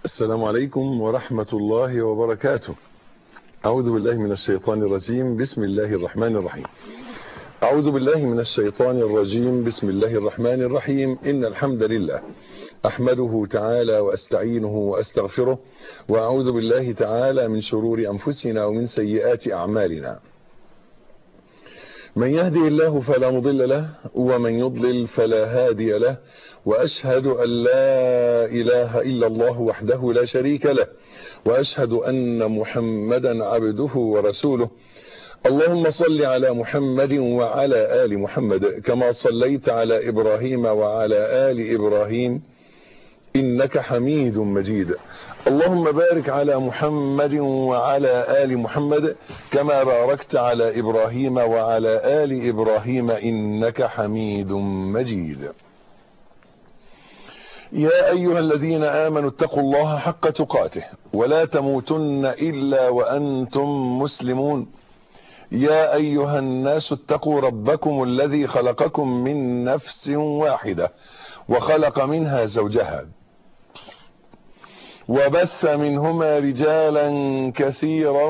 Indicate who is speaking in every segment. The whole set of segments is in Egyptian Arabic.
Speaker 1: السلام عليكم ورحمة الله وبركاته أعوذ بالله من الشيطان الرجيم بسم الله الرحمن الرحيم أعوذ بالله من الشيطان الرجيم بسم الله الرحمن الرحيم إن الحمد لله أحمده تعالى وأستعينه وأستغفره وأعوذ بالله تعالى من شرور أنفسنا ومن سيئات أعمالنا من يهدي الله فلا مضل له ومن يضلل فلا هادي له وأشهد أن لا إله إلا الله وحده لا شريك له وأشهد أن محمدا عبده ورسوله اللهم صل على محمد وعلى آل محمد كما صليت على إبراهيم وعلى آل إبراهيم إنك حميد مجيد اللهم بارك على محمد وعلى آل محمد كما باركت على إبراهيم وعلى آل إبراهيم إنك حميد مجيد يا أيها الذين آمنوا اتقوا الله حق تقاته ولا تموتن إلا وأنتم مسلمون يا أيها الناس اتقوا ربكم الذي خلقكم من نفس واحدة وخلق منها زوجها وبث منهما رجالا كثيرا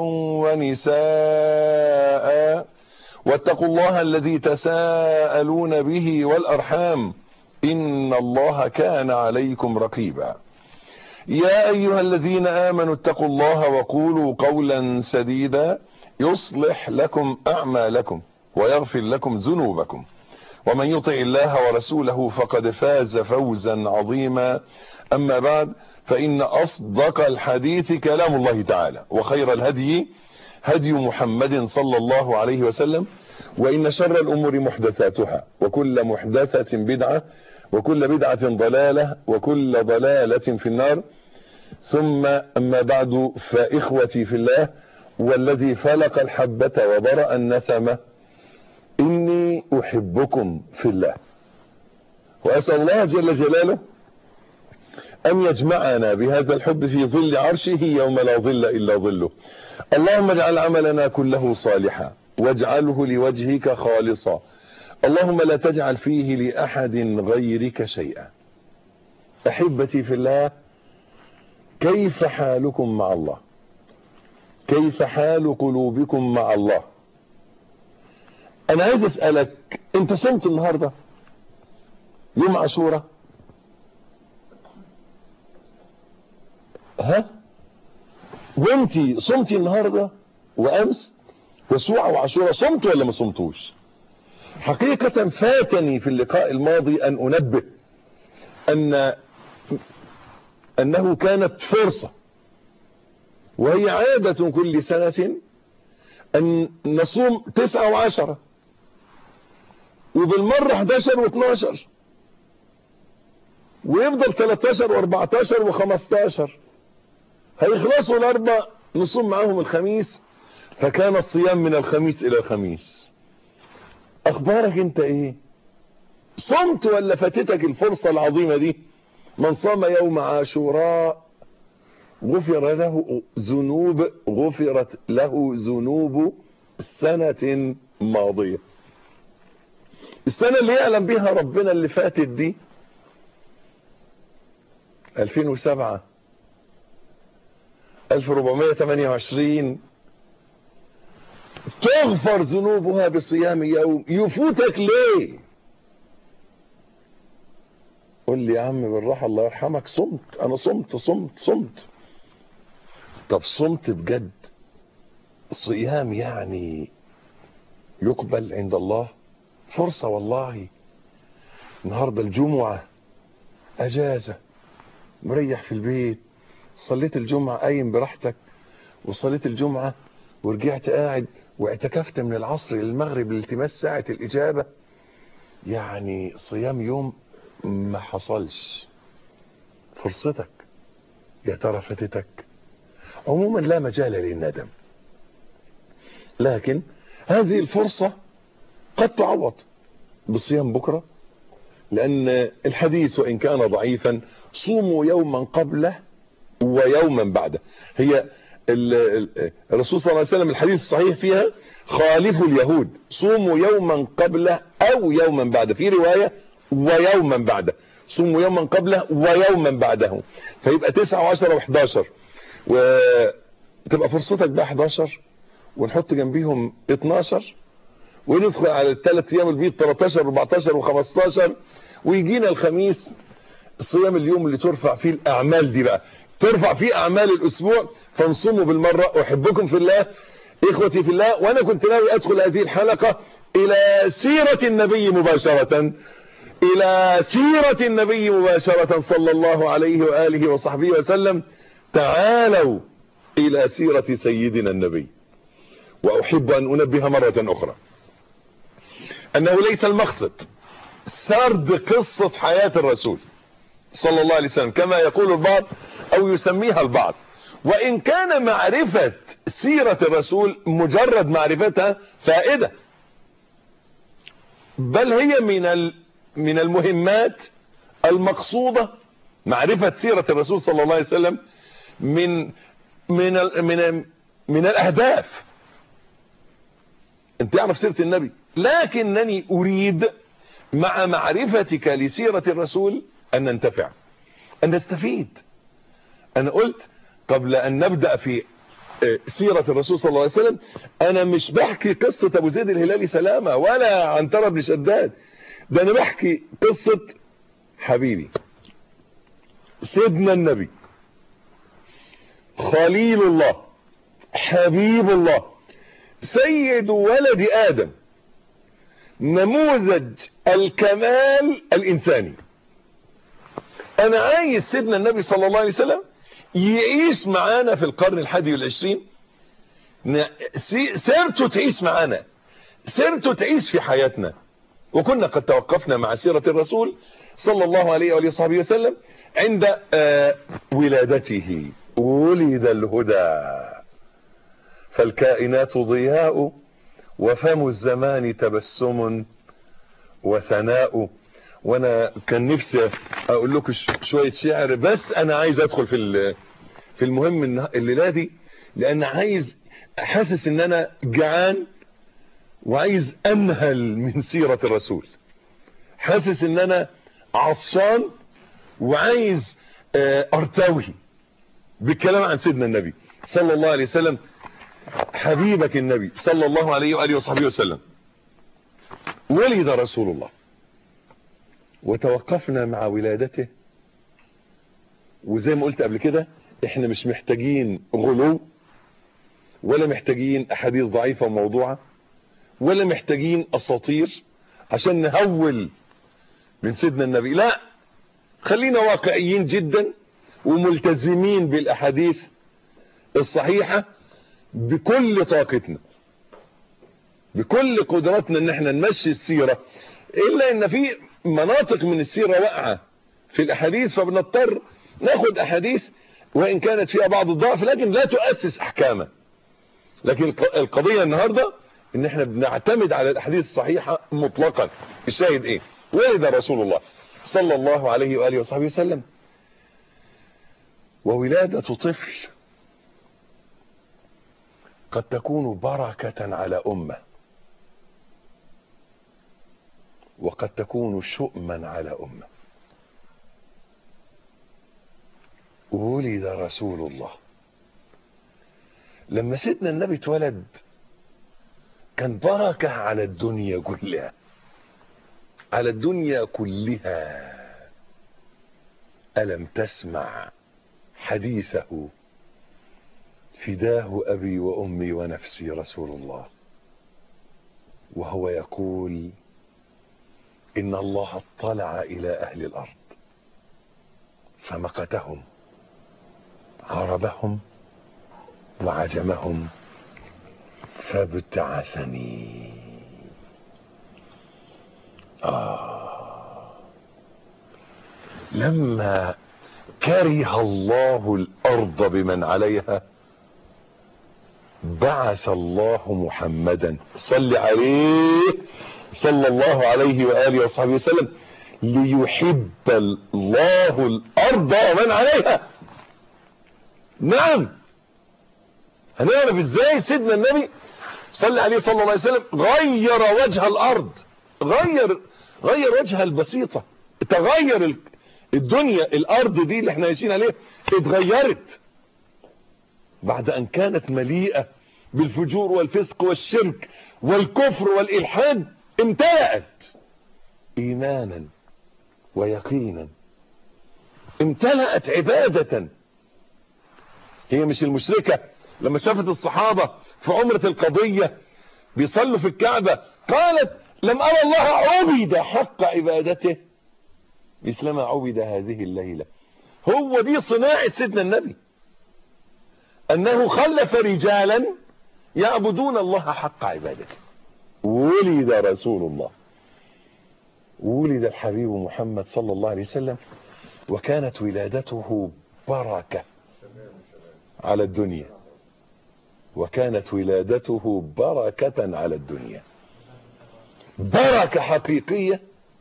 Speaker 1: ونساء واتقوا الله الذي تساءلون به والأرحام إن الله كان عليكم رقيبا يا أيها الذين آمنوا اتقوا الله وقولوا قولا سديدا يصلح لكم أعمالكم ويغفر لكم ذنوبكم ومن يطع الله ورسوله فقد فاز فوزا عظيما أما بعد فإن أصدق الحديث كلام الله تعالى وخير الهدي هدي محمد صلى الله عليه وسلم وإن شر الأمور محدثاتها وكل محدثة بدعة وكل بدعة ضلالة وكل ضلالة في النار ثم أما بعد فإخوتي في الله والذي فلق الحبة وبرأ النسمة إني أحبكم في الله وأسأل الله جل جلاله أن يجمعنا بهذا الحب في ظل عرشه يوم لا ظل إلا ظله اللهم اجعل عملنا كله صالحا واجعله لوجهك خالصا اللهم لا تجعل فيه لأحد غيرك شيئا أحبتي في الله كيف حالكم مع الله كيف حال قلوبكم مع الله انا عايز اسألك انت صمت النهاردة يوم عاشوراء ها وانتي صمتي النهاردة وامس تسوع وعاشوراء صمت ولا ما صمتوش حقيقة فاتني في اللقاء الماضي ان انبه ان انه كانت فرصة وهي عادة كل سنة أن نصوم تسعة وعشرة وبالمرة 11 و12 ويفضل 13 و14 و15 هيخلصوا الأربع نصوم معاهم الخميس فكان الصيام من الخميس إلى الخميس أخبارك أنت إيه صمت ولا فاتتك الفرصة العظيمة دي من صام يوم عاشوراء غفر له ذنوب غفرت له ذنوب سنة ماضية السنة اللي يعلم بها ربنا اللي فاتت دي 2007 1428 تغفر ذنوبها بصيام يوم يفوتك ليه قول لي يا عم بالراحة الله يرحمك صمت انا صمت صمت صمت طب صمت بجد صيام يعني يقبل عند الله فرصة والله النهاردة الجمعة اجازة مريح في البيت صليت الجمعة قايم براحتك وصليت الجمعة ورجعت قاعد واعتكفت من العصر للمغرب لالتماس ساعة الاجابة يعني صيام يوم ما حصلش فرصتك يا ترى فاتتك عموما لا مجال للندم لكن هذه الفرصة قد تعوض بصيام بكرة لأن الحديث وإن كان ضعيفا صوموا يوما قبله ويوما بعده هي الرسول صلى الله عليه وسلم الحديث الصحيح فيها خالفوا اليهود صوموا يوما قبله أو يوما بعده في رواية ويوما بعده صوموا يوما قبله ويوما بعده فيبقى 9 و10 و11 وتبقى فرصتك بقى 11 ونحط جنبيهم 12 وندخل على الثلاث ايام البيض 13 14 و15 ويجينا الخميس صيام اليوم اللي ترفع فيه الاعمال دي بقى ترفع فيه اعمال الاسبوع فانصموا بالمره احبكم في الله اخوتي في الله وانا كنت ناوي ادخل هذه الحلقه الى سيره النبي مباشره الى سيره النبي مباشره صلى الله عليه واله وصحبه وسلم تعالوا الى سيره سيدنا النبي واحب ان انبه مره اخرى انه ليس المقصد سرد قصة حياة الرسول صلى الله عليه وسلم كما يقول البعض او يسميها البعض وان كان معرفة سيرة الرسول مجرد معرفتها فائدة بل هي من من المهمات المقصودة معرفة سيرة الرسول صلى الله عليه وسلم من من من من الاهداف انت تعرف سيرة النبي لكنني اريد مع معرفتك لسيرة الرسول ان ننتفع ان نستفيد انا قلت قبل ان نبدأ في سيرة الرسول صلى الله عليه وسلم انا مش بحكي قصة ابو زيد الهلالي سلامة ولا عنترة بن شداد ده انا بحكي قصة حبيبي سيدنا النبي خليل الله حبيب الله سيد ولد ادم نموذج الكمال الانساني انا عايز سيدنا النبي صلى الله عليه وسلم يعيش معانا في القرن الحادي والعشرين سيرته تعيش معانا سيرته تعيش في حياتنا وكنا قد توقفنا مع سيرة الرسول صلى الله عليه وآله وصحبه وسلم عند ولادته ولد الهدى فالكائنات ضياء وفم الزمان تبسم وثناء وانا كان نفسي اقول لكم شوية شعر بس انا عايز ادخل في في المهم الليله دي لان عايز حاسس ان انا جعان وعايز انهل من سيرة الرسول حاسس ان انا عطشان وعايز ارتوي بالكلام عن سيدنا النبي صلى الله عليه وسلم حبيبك النبي صلى الله عليه وآله وصحبه وسلم ولد رسول الله وتوقفنا مع ولادته وزي ما قلت قبل كده احنا مش محتاجين غلو ولا محتاجين احاديث ضعيفة وموضوعة ولا محتاجين اساطير عشان نهول من سيدنا النبي لا خلينا واقعيين جدا وملتزمين بالاحاديث الصحيحة بكل طاقتنا بكل قدراتنا ان احنا نمشي السيرة الا ان في مناطق من السيرة واقعة في الاحاديث فبنضطر ناخد احاديث وان كانت فيها بعض الضعف لكن لا تؤسس احكاما لكن القضية النهاردة ان احنا بنعتمد على الاحاديث الصحيحة مطلقا الشاهد ايه ولد رسول الله صلى الله عليه وآله وصحبه وسلم وولادة طفل قد تكون بركة على أمة وقد تكون شؤما على أمة ولد رسول الله لما سيدنا النبي اتولد كان بركة على الدنيا كلها على الدنيا كلها ألم تسمع حديثه فداه أبي وأمي ونفسي رسول الله وهو يقول إن الله اطلع إلى أهل الأرض فمقتهم عربهم وعجمهم فابتعثني آه لما كره الله الأرض بمن عليها بعث الله محمدا صل عليه صلى الله عليه وآله وصحبه وسلم ليحب الله الأرض ومن عليها نعم هنعرف ازاي سيدنا النبي صلى عليه صلى الله عليه وسلم غير وجه الأرض غير غير وجهها البسيطة تغير الدنيا الارض دي اللي احنا عايشين عليها اتغيرت بعد ان كانت مليئة بالفجور والفسق والشرك والكفر والالحاد امتلأت ايمانا ويقينا امتلأت عبادة هي مش المشركة لما شافت الصحابة في عمرة القضية بيصلوا في الكعبة قالت لم أرى الله عبد حق عبادته مثلما عبد هذه الليلة هو دي صناعة سيدنا النبي أنه خلف رجالا يعبدون الله حق عبادته ولد رسول الله ولد الحبيب محمد صلى الله عليه وسلم وكانت ولادته بركة على الدنيا وكانت ولادته بركة على الدنيا بركة حقيقية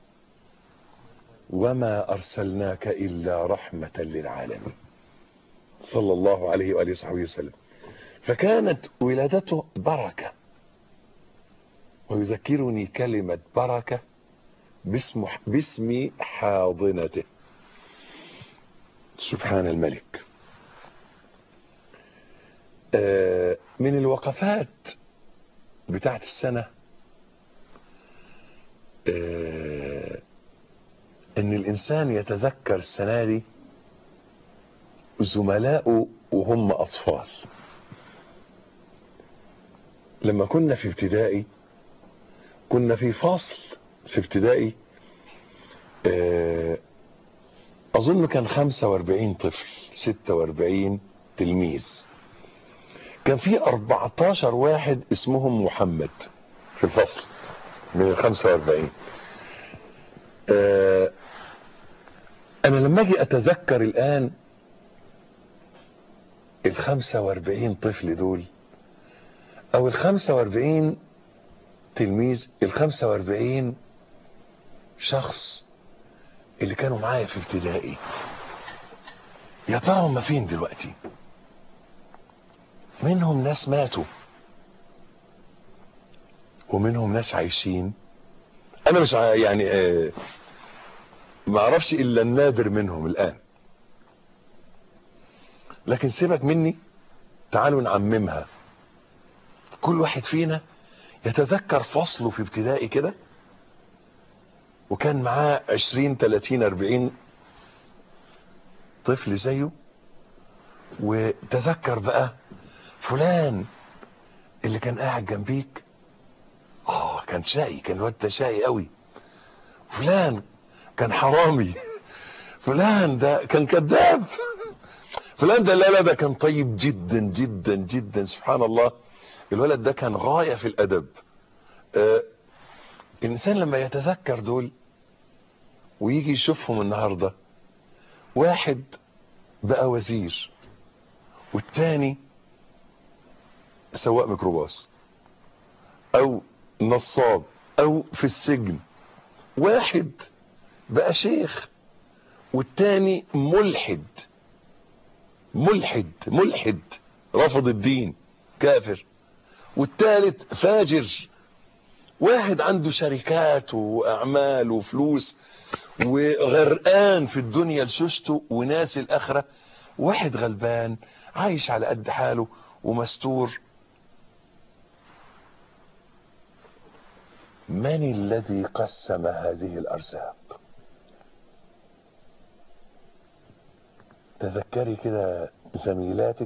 Speaker 1: وما أرسلناك إلا رحمة للعالمين صلى الله عليه وآله وصحبه وسلم فكانت ولادته بركة ويذكرني كلمة بركة باسم, باسم حاضنته سبحان الملك آه من الوقفات بتاعت السنة آه ان الانسان يتذكر السنة دي زملائه وهم اطفال لما كنا في ابتدائي كنا في فصل في ابتدائي آه اظن كان 45 طفل 46 تلميذ كان في 14 واحد اسمهم محمد في الفصل من ال 45 آه انا لما اجي اتذكر الان ال 45 طفل دول او ال 45 تلميذ ال 45 شخص اللي كانوا معايا في ابتدائي يا ترى هم فين دلوقتي منهم ناس ماتوا ومنهم ناس عايشين انا مش يعني آه ما اعرفش الا النادر منهم الان لكن سيبك مني تعالوا نعممها كل واحد فينا يتذكر فصله في ابتدائي كده وكان معاه عشرين تلاتين اربعين طفل زيه وتذكر بقى فلان اللي كان قاعد جنبيك اه كان شقي كان الواد ده شقي قوي فلان كان حرامي فلان ده كان كذاب فلان ده لا لا ده كان طيب جدا جدا جدا سبحان الله الولد ده كان غاية في الأدب آه الإنسان لما يتذكر دول ويجي يشوفهم النهاردة واحد بقى وزير والتاني سواق ميكروباص او نصاب او في السجن واحد بقى شيخ والتاني ملحد ملحد ملحد رفض الدين كافر والتالت فاجر واحد عنده شركات واعمال وفلوس وغرقان في الدنيا لشوشته وناس الاخره واحد غلبان عايش على قد حاله ومستور من الذي قسم هذه الارزاق تذكري كده زميلاتك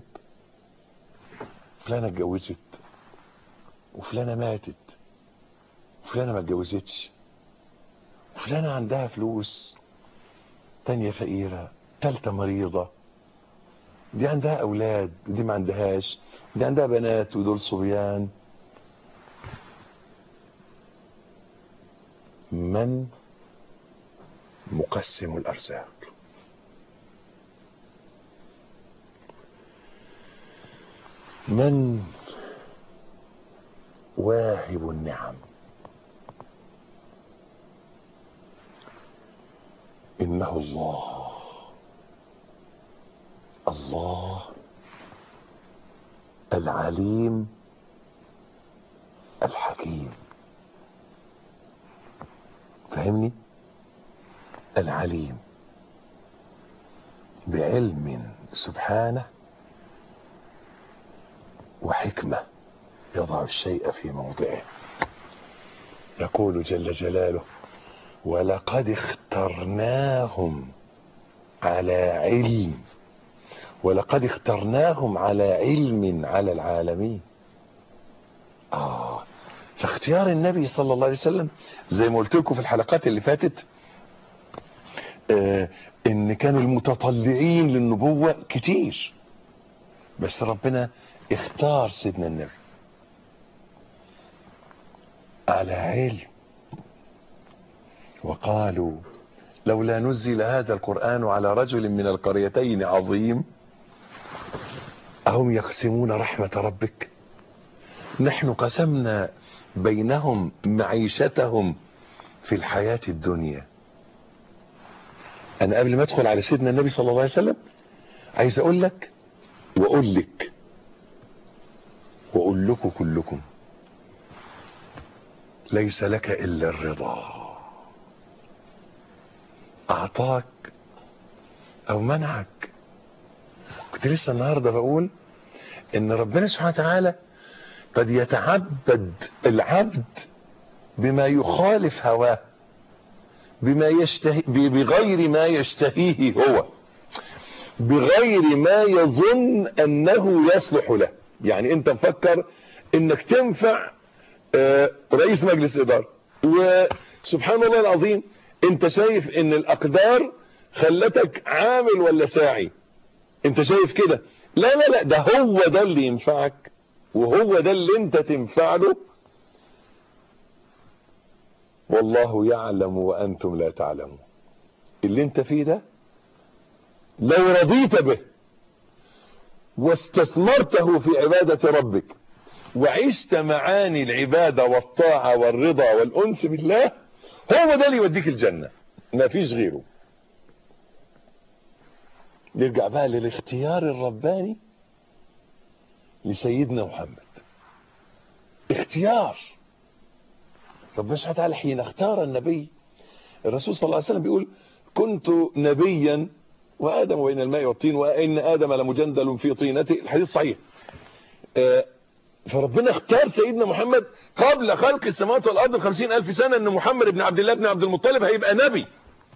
Speaker 1: فلانة اتجوزت وفلانة ماتت وفلانة ما اتجوزتش وفلانة عندها فلوس تانية فقيرة تالتة مريضة دي عندها اولاد ودي ما عندهاش دي عندها بنات ودول صبيان من مقسم الارزاق من واهب النعم انه الله الله العليم الحكيم فهمني العليم بعلم سبحانه وحكمة يضع الشيء في موضعه يقول جل جلاله ولقد اخترناهم على علم ولقد اخترناهم على علم على العالمين آه فاختيار النبي صلى الله عليه وسلم زي ما قلت لكم في الحلقات اللي فاتت آه ان كان المتطلعين للنبوة كتير بس ربنا اختار سيدنا النبي على علم وقالوا لولا نزل هذا القرآن على رجل من القريتين عظيم أهم يقسمون رحمة ربك نحن قسمنا بينهم معيشتهم في الحياة الدنيا أنا قبل ما أدخل على سيدنا النبي صلى الله عليه وسلم عايز أقول لك وأقول لك وأقول لكم كلكم ليس لك إلا الرضا أعطاك أو منعك كنت لسه النهاردة بقول إن ربنا سبحانه وتعالى قد يتعبد العبد بما يخالف هواه بما يشتهي بغير ما يشتهيه هو بغير ما يظن انه يصلح له يعني انت مفكر انك تنفع رئيس مجلس اداره وسبحان الله العظيم انت شايف ان الاقدار خلتك عامل ولا ساعي انت شايف كده لا لا لا ده هو ده اللي ينفعك وهو ده اللي انت تنفع له والله يعلم وانتم لا تعلمون اللي انت فيه ده لو رضيت به واستثمرته في عبادة ربك وعشت معاني العبادة والطاعة والرضا والأنس بالله هو ده اللي يوديك الجنة ما فيش غيره نرجع بقى للاختيار الرباني لسيدنا محمد اختيار ربنا سبحانه وتعالى حين اختار النبي الرسول صلى الله عليه وسلم بيقول كنت نبيا وآدم بين الماء والطين وإن آدم لمجندل في طينته الحديث صحيح فربنا اختار سيدنا محمد قبل خلق السماوات والأرض بخمسين ألف سنة أن محمد بن عبد الله بن عبد المطلب هيبقى نبي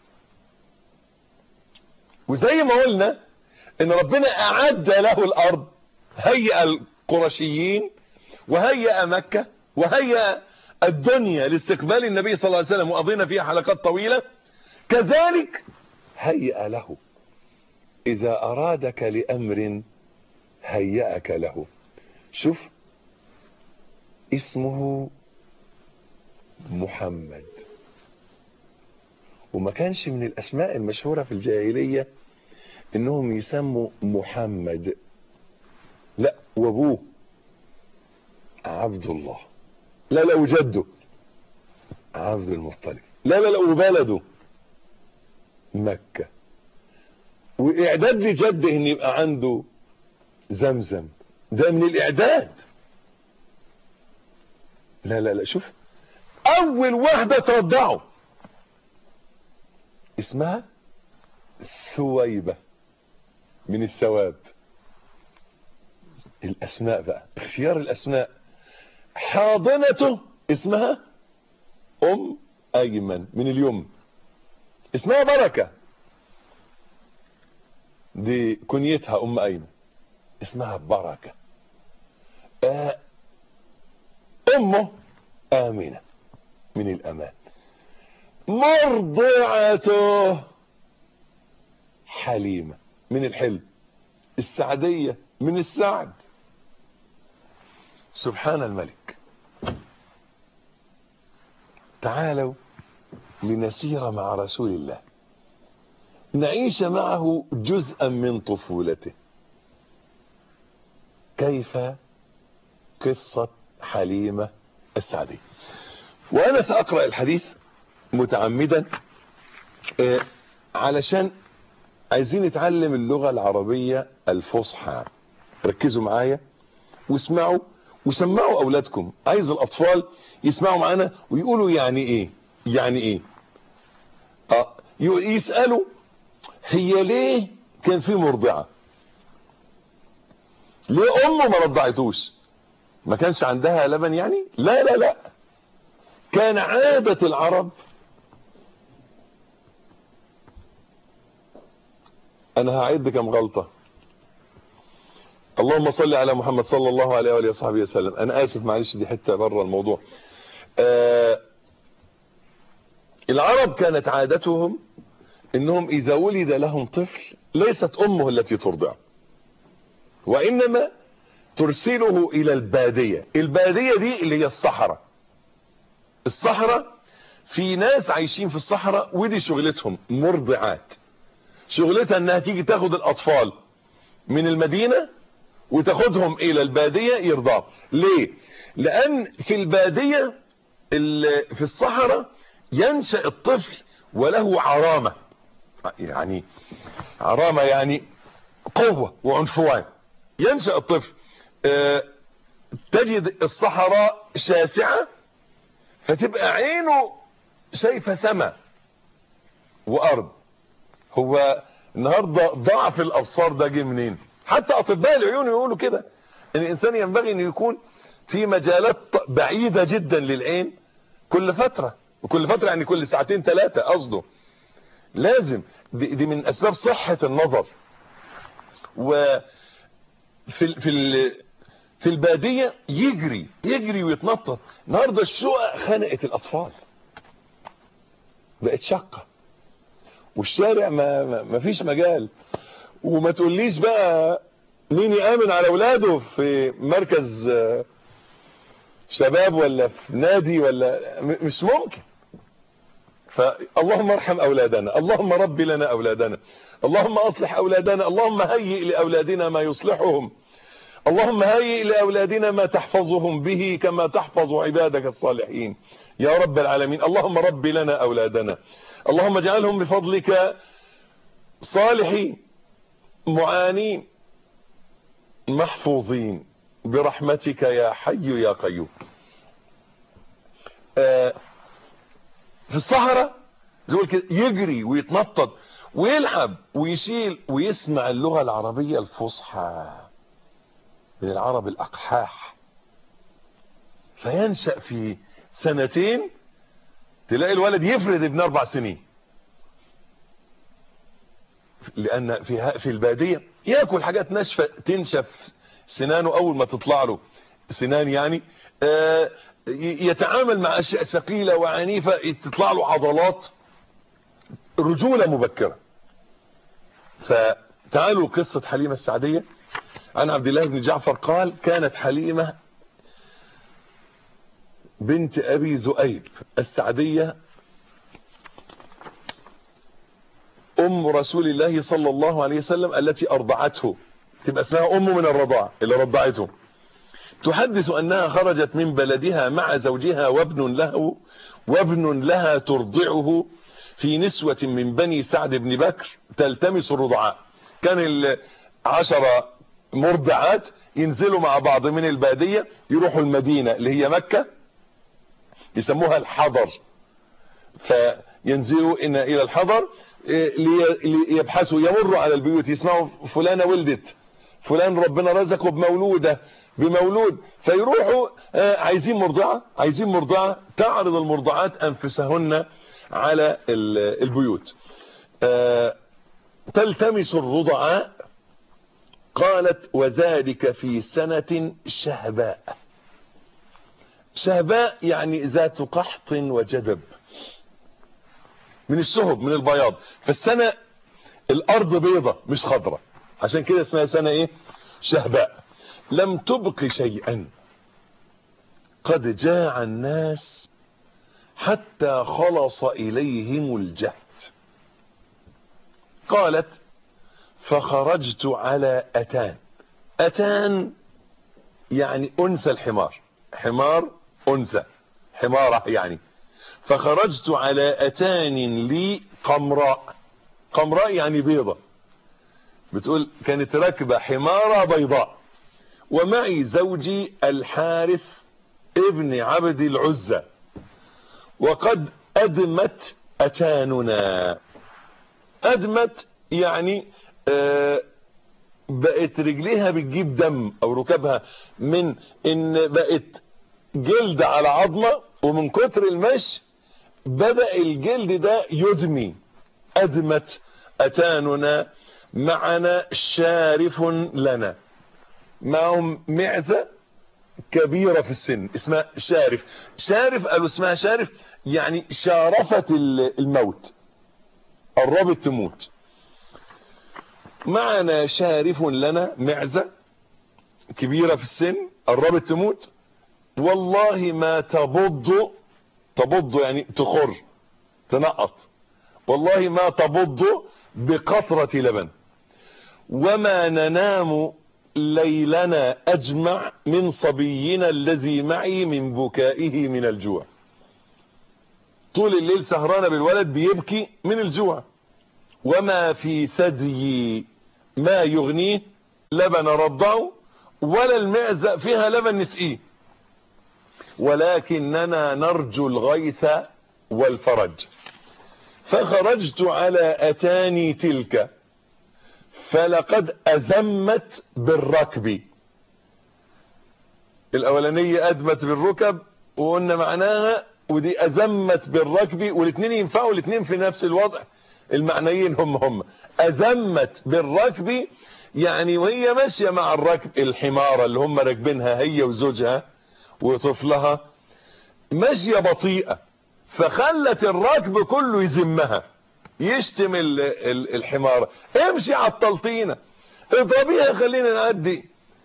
Speaker 1: وزي ما قلنا ان ربنا أعد له الأرض هيأ القرشيين وهيأ مكة وهيأ الدنيا لاستقبال النبي صلى الله عليه وسلم وقضينا فيها حلقات طويلة كذلك هيأ له إذا أرادك لأمر هيأك له شوف اسمه محمد وما كانش من الأسماء المشهورة في الجاهلية إنهم يسموا محمد لا وابوه عبد الله لا لا وجده عبد المطلب لا لا لا وبلده مكة واعداد لجده ان يبقى عنده زمزم ده من الاعداد لا لا لا شوف اول واحدة ترضعه اسمها سويبة من الثواب الاسماء بقى اختيار الاسماء حاضنته اسمها ام ايمن من اليوم اسمها بركة دي كنيتها ام ايمن اسمها بركة آه امه امنة من الامان مرضعته حليمة من الحلم السعدية من السعد سبحان الملك تعالوا لنسير مع رسول الله نعيش معه جزءا من طفولته كيف قصة حليمة السعدية وانا ساقرأ الحديث متعمدا آه علشان عايزين نتعلم اللغة العربية الفصحى ركزوا معايا واسمعوا وسمعوا اولادكم عايز الاطفال يسمعوا معانا ويقولوا يعني ايه يعني ايه اه يسألوا هي ليه كان في مرضعة ليه امه ما رضعتوش ما كانش عندها لبن يعني لا لا لا كان عادة العرب انا هعد كم غلطة اللهم صل على محمد صلى الله عليه وآله وصحبه وسلم انا اسف معلش دي حتة بره الموضوع آه العرب كانت عادتهم انهم اذا ولد لهم طفل ليست امه التي ترضع وانما ترسله الى البادية البادية دي اللي هي الصحراء الصحراء في ناس عايشين في الصحراء ودي شغلتهم مرضعات شغلتها انها تيجي تاخد الاطفال من المدينة وتاخدهم الى البادية يرضعوا ليه لان في البادية في الصحراء ينشأ الطفل وله عرامة يعني عرامة يعني قوة وعنفوان ينشأ الطفل اه تجد الصحراء شاسعة فتبقى عينه شايفة سماء وارض هو النهاردة ضعف الابصار ده جه منين حتى اطباء العيون يقولوا كده ان الانسان ينبغي انه يكون في مجالات بعيدة جدا للعين كل فترة وكل فترة يعني كل ساعتين ثلاثة قصده لازم دي, دي من اسباب صحة النظر و في في في البادية يجري يجري ويتنطط النهارده الشقق خنقت الاطفال بقت شقة والشارع ما, ما, ما فيش مجال وما تقوليش بقى مين يامن على اولاده في مركز شباب ولا في نادي ولا مش ممكن فاللهم ارحم اولادنا اللهم رب لنا اولادنا اللهم اصلح اولادنا اللهم هيئ لاولادنا ما يصلحهم اللهم هيئ لاولادنا ما تحفظهم به كما تحفظ عبادك الصالحين يا رب العالمين اللهم رب لنا اولادنا اللهم اجعلهم بفضلك صالحين معانين محفوظين برحمتك يا حي يا قيوم آه في الصحراء زي كده يجري ويتنطط ويلعب ويشيل ويسمع اللغة العربية الفصحى من العرب الأقحاح فينشأ في سنتين تلاقي الولد يفرد ابن أربع سنين لأن في في البادية يأكل حاجات ناشفة تنشف سنانه أول ما تطلع له سنان يعني آه يتعامل مع اشياء ثقيلة وعنيفة تطلع له عضلات رجولة مبكرة فتعالوا قصة حليمة السعدية عن عبد الله بن جعفر قال كانت حليمة بنت ابي زؤيب السعدية ام رسول الله صلى الله عليه وسلم التي ارضعته تبقى اسمها ام من الرضاعة اللي رضعته تحدث أنها خرجت من بلدها مع زوجها وابن له وابن لها ترضعه في نسوة من بني سعد بن بكر تلتمس الرضعاء كان العشرة مرضعات ينزلوا مع بعض من البادية يروحوا المدينة اللي هي مكة يسموها الحضر فينزلوا إن إلى الحضر ليبحثوا يمروا على البيوت يسمعوا فلانة ولدت فلان ربنا رزقه بمولودة بمولود فيروحوا عايزين مرضعة عايزين مرضعة تعرض المرضعات أنفسهن على البيوت تلتمس الرضعاء قالت وذلك في سنة شهباء شهباء يعني ذات قحط وجدب من الشهب من البياض فالسنة الأرض بيضة مش خضرة عشان كده اسمها سنة ايه شهباء لم تبق شيئا قد جاع الناس حتى خلص إليهم الجهد قالت فخرجت على أتان أتان يعني أنثى الحمار حمار أنثى حمارة يعني فخرجت على أتان لي قمراء قمراء يعني بيضة بتقول كانت راكبة حمارة بيضاء ومعي زوجي الحارث ابن عبد العزة وقد أدمت أتاننا أدمت يعني آه بقت رجليها بتجيب دم او ركبها من ان بقت جلد على عظمة ومن كتر المشي بدأ الجلد ده يدمي أدمت أتاننا معنا شارف لنا معهم معزة كبيرة في السن اسمها شارف شارف قالوا اسمها شارف يعني شارفت الموت قربت تموت معنا شارف لنا معزة كبيرة في السن قربت تموت والله ما تبض تبض يعني تخر تنقط والله ما تبض بقطرة لبن وما ننام ليلنا أجمع من صبينا الذي معي من بكائه من الجوع طول الليل سهرانة بالولد بيبكي من الجوع وما في ثدي ما يغنيه لبن رضعه ولا المعزة فيها لبن نسقيه ولكننا نرجو الغيث والفرج فخرجت على أتاني تلك فلقد أزمت بالركب الأولانية أدمت بالركب وقلنا معناها ودي أزمت بالركب والاثنين ينفعوا الاثنين في نفس الوضع المعنيين هم هم أزمت بالركب يعني وهي ماشية مع الركب الحمارة اللي هم راكبينها هي وزوجها وطفلها ماشية بطيئة فخلت الركب كله يزمها يشتم الحمارة امشي على التلطينة اضربيها خلينا نعدي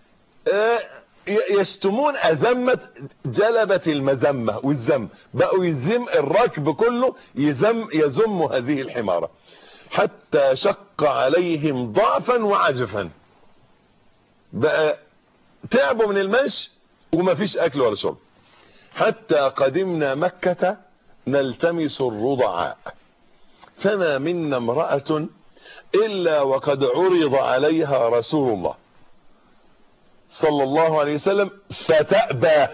Speaker 1: يشتمون أزمت جلبت المزمة والزم بقوا يزم الركب كله يزم يزم هذه الحمارة حتى شق عليهم ضعفا وعجفا بقى تعبوا من المشي وما فيش اكل ولا شرب حتى قدمنا مكة نلتمس الرضعاء فما منا امرأة إلا وقد عرض عليها رسول الله صلى الله عليه وسلم فتأبى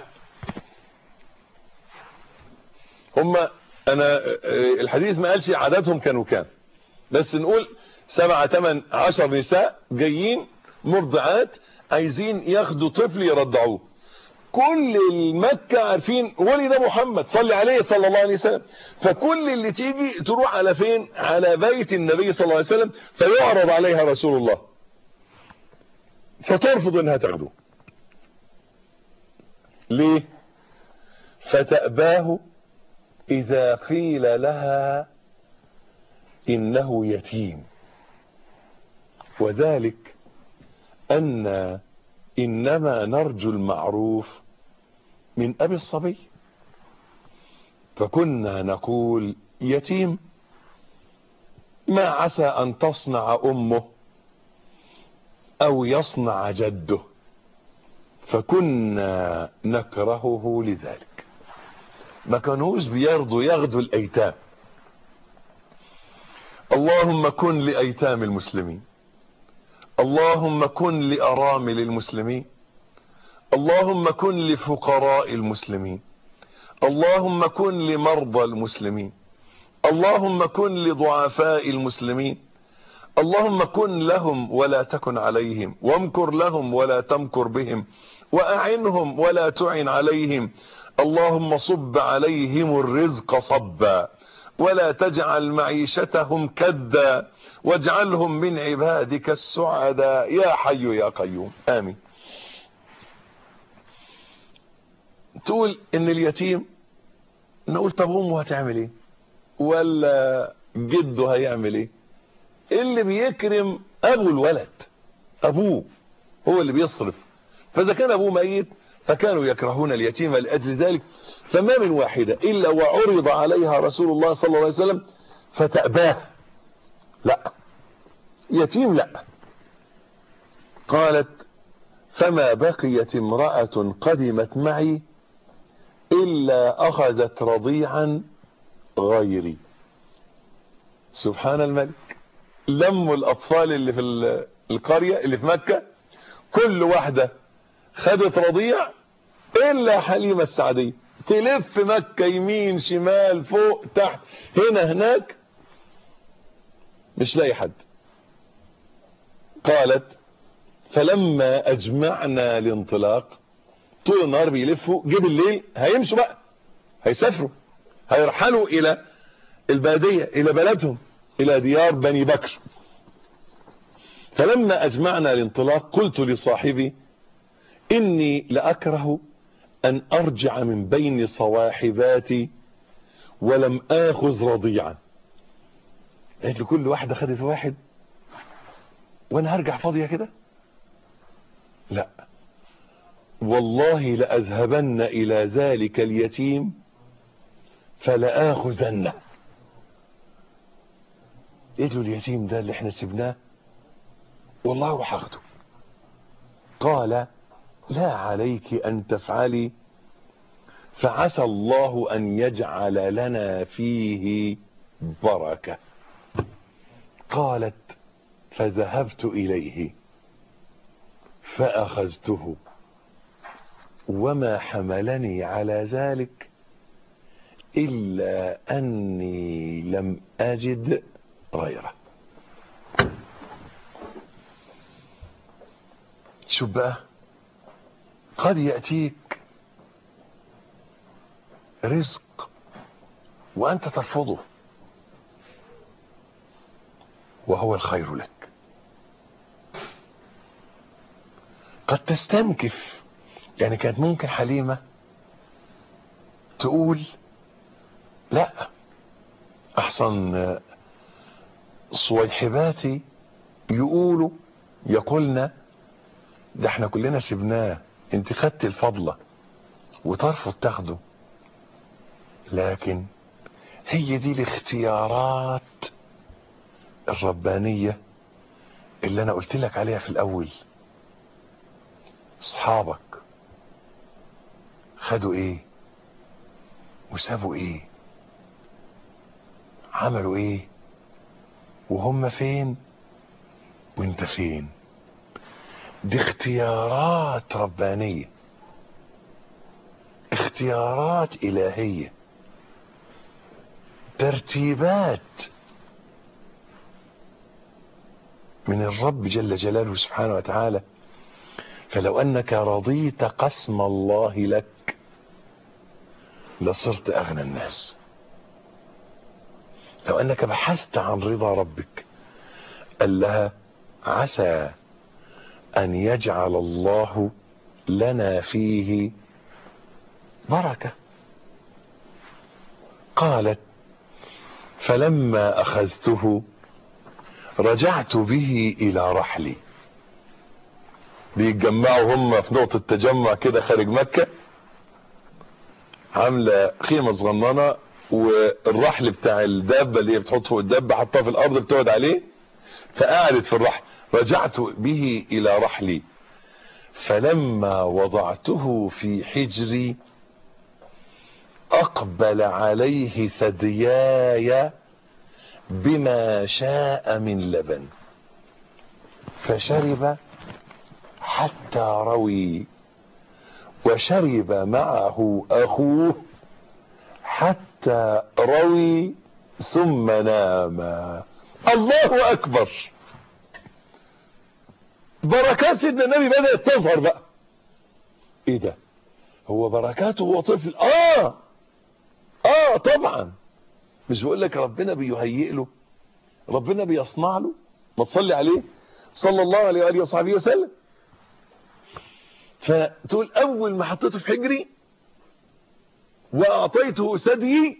Speaker 1: هم أنا الحديث ما قالش عددهم كانوا كام بس نقول سبعة تمن عشر نساء جايين مرضعات عايزين ياخدوا طفل يرضعوه كل المكة عارفين ولي ده محمد صلي عليه صلى الله عليه وسلم فكل اللي تيجي تروح على فين على بيت النبي صلى الله عليه وسلم فيعرض عليها رسول الله فترفض انها تاخده ليه فتأباه اذا قيل لها انه يتيم وذلك ان انما نرجو المعروف من ابي الصبي فكنا نقول يتيم ما عسى ان تصنع امه او يصنع جده فكنا نكرهه لذلك ما كانوش بيرضوا ياخدوا الايتام اللهم كن لايتام المسلمين اللهم كن لارامل المسلمين اللهم كن لفقراء المسلمين اللهم كن لمرضى المسلمين اللهم كن لضعفاء المسلمين اللهم كن لهم ولا تكن عليهم وامكر لهم ولا تمكر بهم واعنهم ولا تعن عليهم اللهم صب عليهم الرزق صبا ولا تجعل معيشتهم كدا واجعلهم من عبادك السعداء يا حي يا قيوم امين تقول ان اليتيم نقول طب امه هتعمل ايه ولا جده هيعمل ايه اللي بيكرم ابو الولد ابوه هو اللي بيصرف فاذا كان ابوه ميت فكانوا يكرهون اليتيم لاجل ذلك فما من واحدة الا وعرض عليها رسول الله صلى الله عليه وسلم فتأباه لا يتيم لا قالت فما بقيت امرأة قدمت معي إلا أخذت رضيعا غيري سبحان الملك لموا الأطفال اللي في القرية اللي في مكة كل واحدة خدت رضيع إلا حليمة السعدية تلف مكة يمين شمال فوق تحت هنا هناك مش لاقي حد قالت فلما اجمعنا الانطلاق طول النهار بيلفوا جه بالليل هيمشوا بقى هيسافروا هيرحلوا الى البادية الى بلدهم الى ديار بني بكر فلما اجمعنا الانطلاق قلت لصاحبي اني لاكره ان ارجع من بين صواحباتي ولم اخذ رضيعا قالت له كل واحدة خدت واحد وانا هرجع فاضية كده لا والله لأذهبن إلى ذلك اليتيم فلآخذنه قلت له اليتيم ده اللي احنا سبناه والله وحاخده قال لا عليك أن تفعلي فعسى الله أن يجعل لنا فيه بركة قالت فذهبت إليه فأخذته وما حملني على ذلك إلا أني لم أجد غيره شوف بقى قد يأتيك رزق وأنت ترفضه وهو الخير لك قد تستنكف يعني كانت ممكن حليمة تقول لا احسن صويحباتي يقولوا يقولنا ده احنا كلنا سبناه انت خدت الفضلة وترفض تاخده لكن هي دي الاختيارات الربانية اللي انا قلت لك عليها في الاول اصحابك خدوا ايه وسابوا ايه عملوا ايه وهم فين وانت فين دي اختيارات ربانية اختيارات الهية ترتيبات من الرب جل جلاله سبحانه وتعالى فلو انك رضيت قسم الله لك لصرت اغنى الناس لو انك بحثت عن رضا ربك قال لها عسى ان يجعل الله لنا فيه بركة قالت فلما اخذته رجعت به الى رحلي بيتجمعوا هم في نقطة تجمع كده خارج مكة عاملة خيمة صغننة والرحل بتاع الدابة اللي هي بتحط فوق الدابة حطها في الارض بتقعد عليه فقعدت في الرحل رجعت به الى رحلي فلما وضعته في حجري اقبل عليه ثدياي بما شاء من لبن فشرب حتى روي وشرب معه اخوه حتى روي ثم نام الله اكبر بركات سيدنا النبي بدأت تظهر بقى ايه ده هو بركاته وهو طفل اه اه طبعا مش بقول لك ربنا بيهيئ له ربنا بيصنع له ما تصلي عليه صلى الله عليه واله وصحبه وسلم فتقول اول ما حطيته في حجري واعطيته ثديي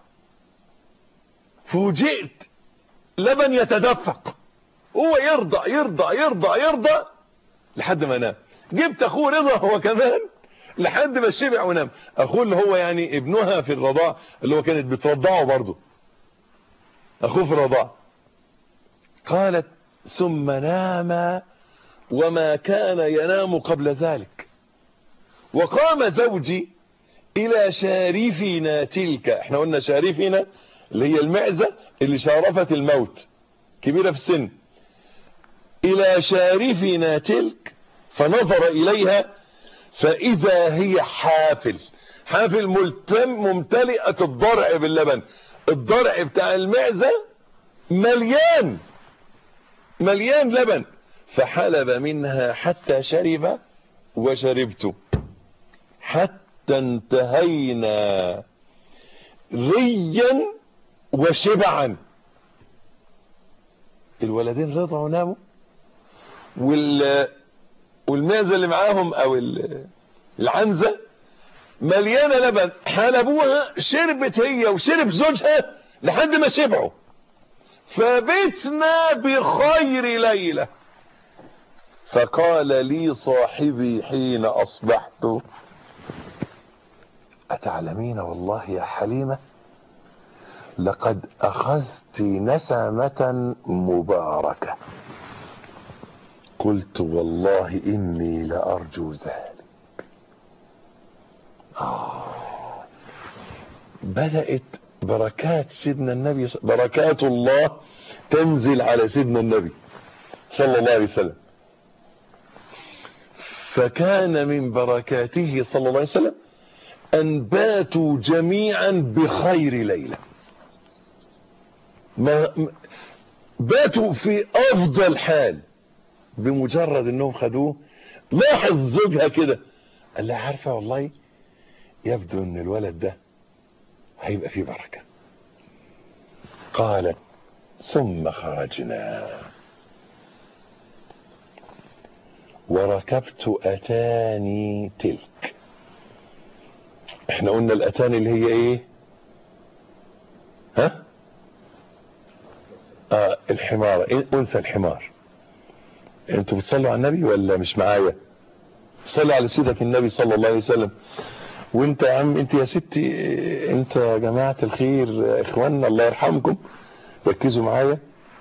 Speaker 1: فوجئت لبن يتدفق هو يرضع يرضع يرضع يرضع لحد ما نام جبت اخوه رضا هو كمان لحد ما شبع ونام اخوه اللي هو يعني ابنها في الرضاع اللي هو كانت بترضعه برضه اخوه في الرضاع قالت ثم نام وما كان ينام قبل ذلك وقام زوجي الى شارفنا تلك احنا قلنا شارفنا اللي هي المعزة اللي شارفت الموت كبيرة في السن الى شارفنا تلك فنظر اليها فاذا هي حافل حافل ملتم ممتلئة الضرع باللبن الضرع بتاع المعزة مليان مليان لبن فحلب منها حتى شرب وشربت حتى انتهينا ريا وشبعا الولدين رضعوا ناموا وال والمازة اللي معاهم او العنزة مليانة لبن حلبوها شربت هي وشرب زوجها لحد ما شبعوا فبتنا بخير ليلة فقال لي صاحبي حين اصبحت اتعلمين والله يا حليمة لقد اخذت نسمة مباركة قلت والله اني لارجو ذلك آه بدأت بركات سيدنا النبي بركات الله تنزل على سيدنا النبي صلى الله عليه وسلم فكان من بركاته صلى الله عليه وسلم أن باتوا جميعا بخير ليلة ما باتوا في أفضل حال بمجرد أنهم خدوه لاحظ زوجها كده قال لها عارفة والله يبدو أن الولد ده هيبقى فيه بركة قالت ثم خرجنا وركبت أتاني تلك احنا قلنا الأتاني اللي هي ايه ها آه الحمار إيه أنثى الحمار انتوا بتصلوا على النبي ولا مش معايا صلوا على سيدك النبي صلى الله عليه وسلم وانت يا عم انت يا ستي انت يا جماعة الخير اخواننا الله يرحمكم ركزوا معايا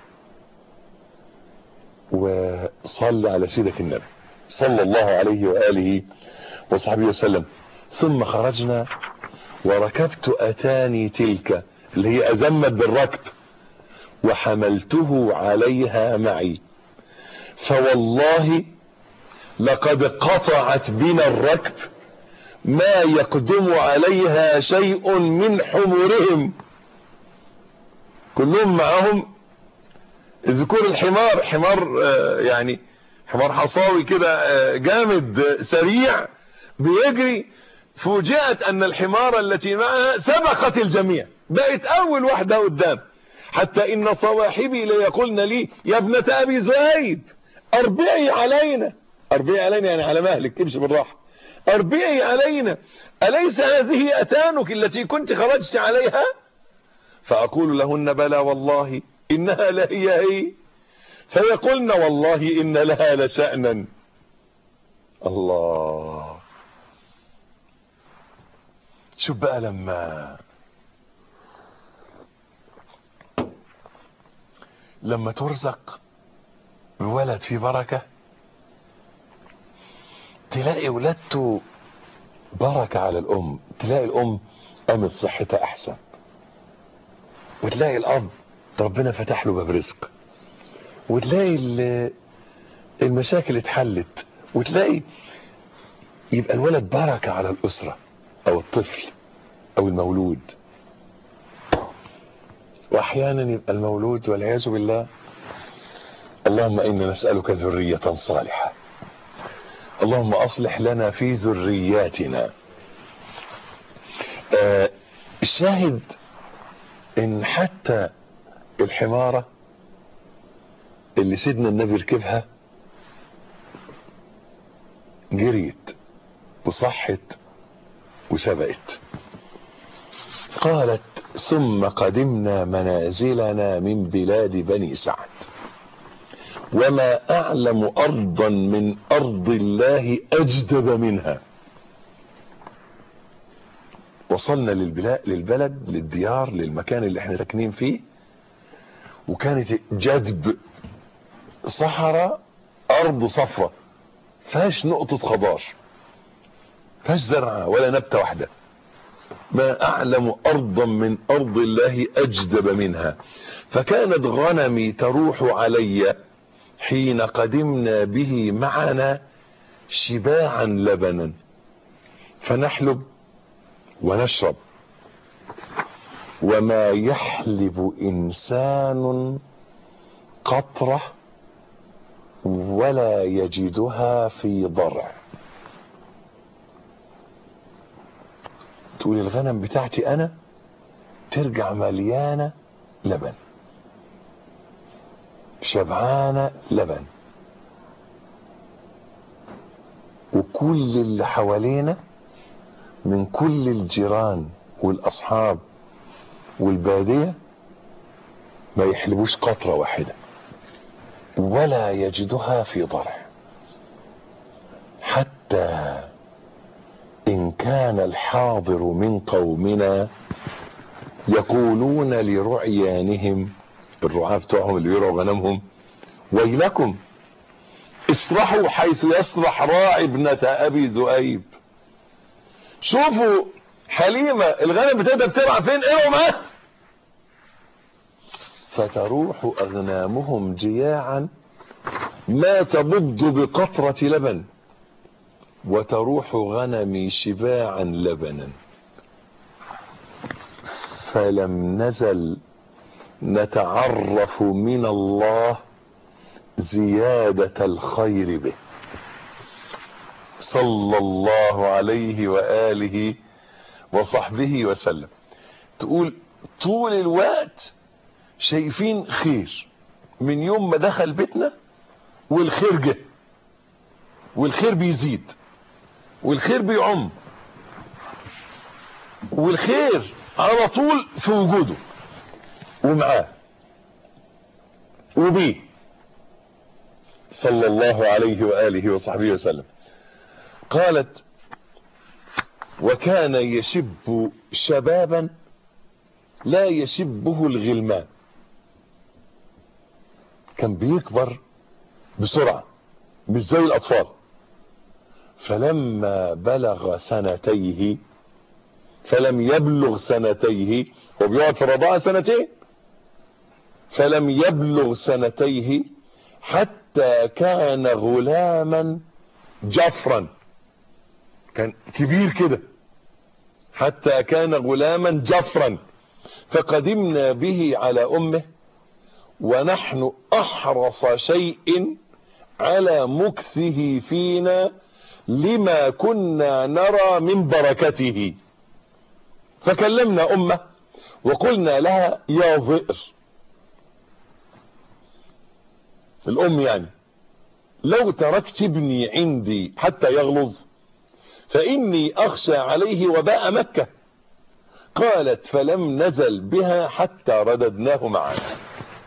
Speaker 1: وصل على سيدك النبي صلى الله عليه وآله وصحبه وسلم ثم خرجنا وركبت أتاني تلك اللي هي أزمت بالركب وحملته عليها معي فوالله لقد قطعت بنا الركب ما يقدم عليها شيء من حمرهم كلهم معهم ذكور الحمار حمار يعني حمار حصاوي كده جامد سريع بيجري فوجئت ان الحمار التي معها سبقت الجميع بقت اول واحدة قدام حتى ان صواحبي ليقولن لي يا ابنة ابي زهيب اربعي علينا اربعي علينا يعني على مهلك امشي بالراحة اربعي علينا اليس هذه اتانك التي كنت خرجت عليها فاقول لهن بلى والله انها لهي هي فيقولن والله ان لها لشأنا الله شوف بقى لما لما ترزق بولد في بركة تلاقي ولادته بركة على الأم تلاقي الأم قامت صحتها أحسن وتلاقي الأب ربنا فتح له باب رزق وتلاقي المشاكل اتحلت وتلاقي يبقى الولد بركة على الأسرة أو الطفل أو المولود وأحيانا يبقى المولود والعياذ بالله اللهم إنا نسألك ذرية صالحة اللهم أصلح لنا في ذرياتنا آه الشاهد إن حتى الحمارة اللي سيدنا النبي ركبها جريت وصحت وسبقت قالت ثم قدمنا منازلنا من بلاد بني سعد وما أعلم أرضا من أرض الله أجدب منها وصلنا للبلاد للبلد للديار للمكان اللي احنا ساكنين فيه وكانت جدب صحراء أرض صفرة فيهاش نقطة خضار فيهاش زرعة ولا نبتة واحدة ما أعلم أرضا من أرض الله أجدب منها فكانت غنمي تروح علي حين قدمنا به معنا شباعا لبنا فنحلب ونشرب وما يحلب إنسان قطرة ولا يجدها في ضرع تقول الغنم بتاعتي انا ترجع مليانة لبن شبعانة لبن وكل اللي حوالينا من كل الجيران والاصحاب والبادية ما يحلبوش قطرة واحدة ولا يجدها في ضرع حتى إن كان الحاضر من قومنا يقولون لرعيانهم الرعاة بتوعهم اللي يرعوا غنمهم ويلكم اسرحوا حيث يسرح راعي ابنة أبي ذؤيب شوفوا حليمة الغنم بتقدر ترعى فين ايه معاه فتروح أغنامهم جياعا ما تبض بقطرة لبن وتروح غنمي شباعا لبنا فلم نزل نتعرف من الله زيادة الخير به صلى الله عليه وآله وصحبه وسلم تقول طول الوقت شايفين خير من يوم ما دخل بيتنا والخير جه والخير بيزيد والخير بيعم والخير على طول في وجوده ومعاه وبيه صلى الله عليه وآله وصحبه وسلم قالت وكان يشب شبابا لا يشبه الغلمان كان بيكبر بسرعة مش زي الأطفال فلما بلغ سنتيه فلم يبلغ سنتيه هو بيقعد في الرضاعة سنتين فلم يبلغ سنتيه حتى كان غلاما جفرا كان كبير كده حتى كان غلاما جفرا فقدمنا به على امه ونحن احرص شيء على مكثه فينا لما كنا نرى من بركته فكلمنا امه وقلنا لها يا ظئر الام يعني لو تركت ابني عندي حتى يغلظ فاني اخشى عليه وباء مكة قالت فلم نزل بها حتى رددناه معنا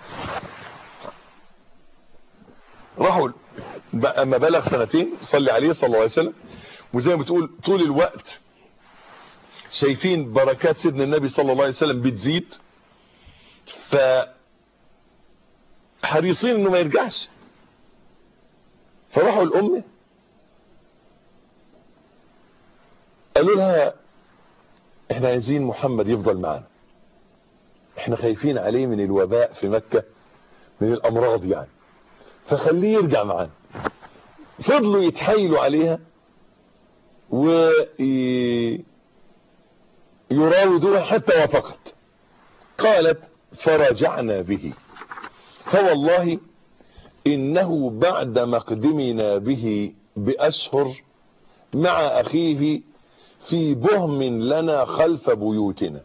Speaker 1: راحوا اما بلغ سنتين صلي عليه صلى الله عليه وسلم وزي ما بتقول طول الوقت شايفين بركات سيدنا النبي صلى الله عليه وسلم بتزيد ف حريصين انه ما يرجعش فراحوا الام قالوا لها احنا عايزين محمد يفضل معانا احنا خايفين عليه من الوباء في مكة من الامراض يعني فخليه يرجع معانا فضلوا يتحايلوا عليها ويراودوها حتى وافقت قالت فرجعنا به فوالله انه بعد مقدمنا به باشهر مع اخيه في بهم لنا خلف بيوتنا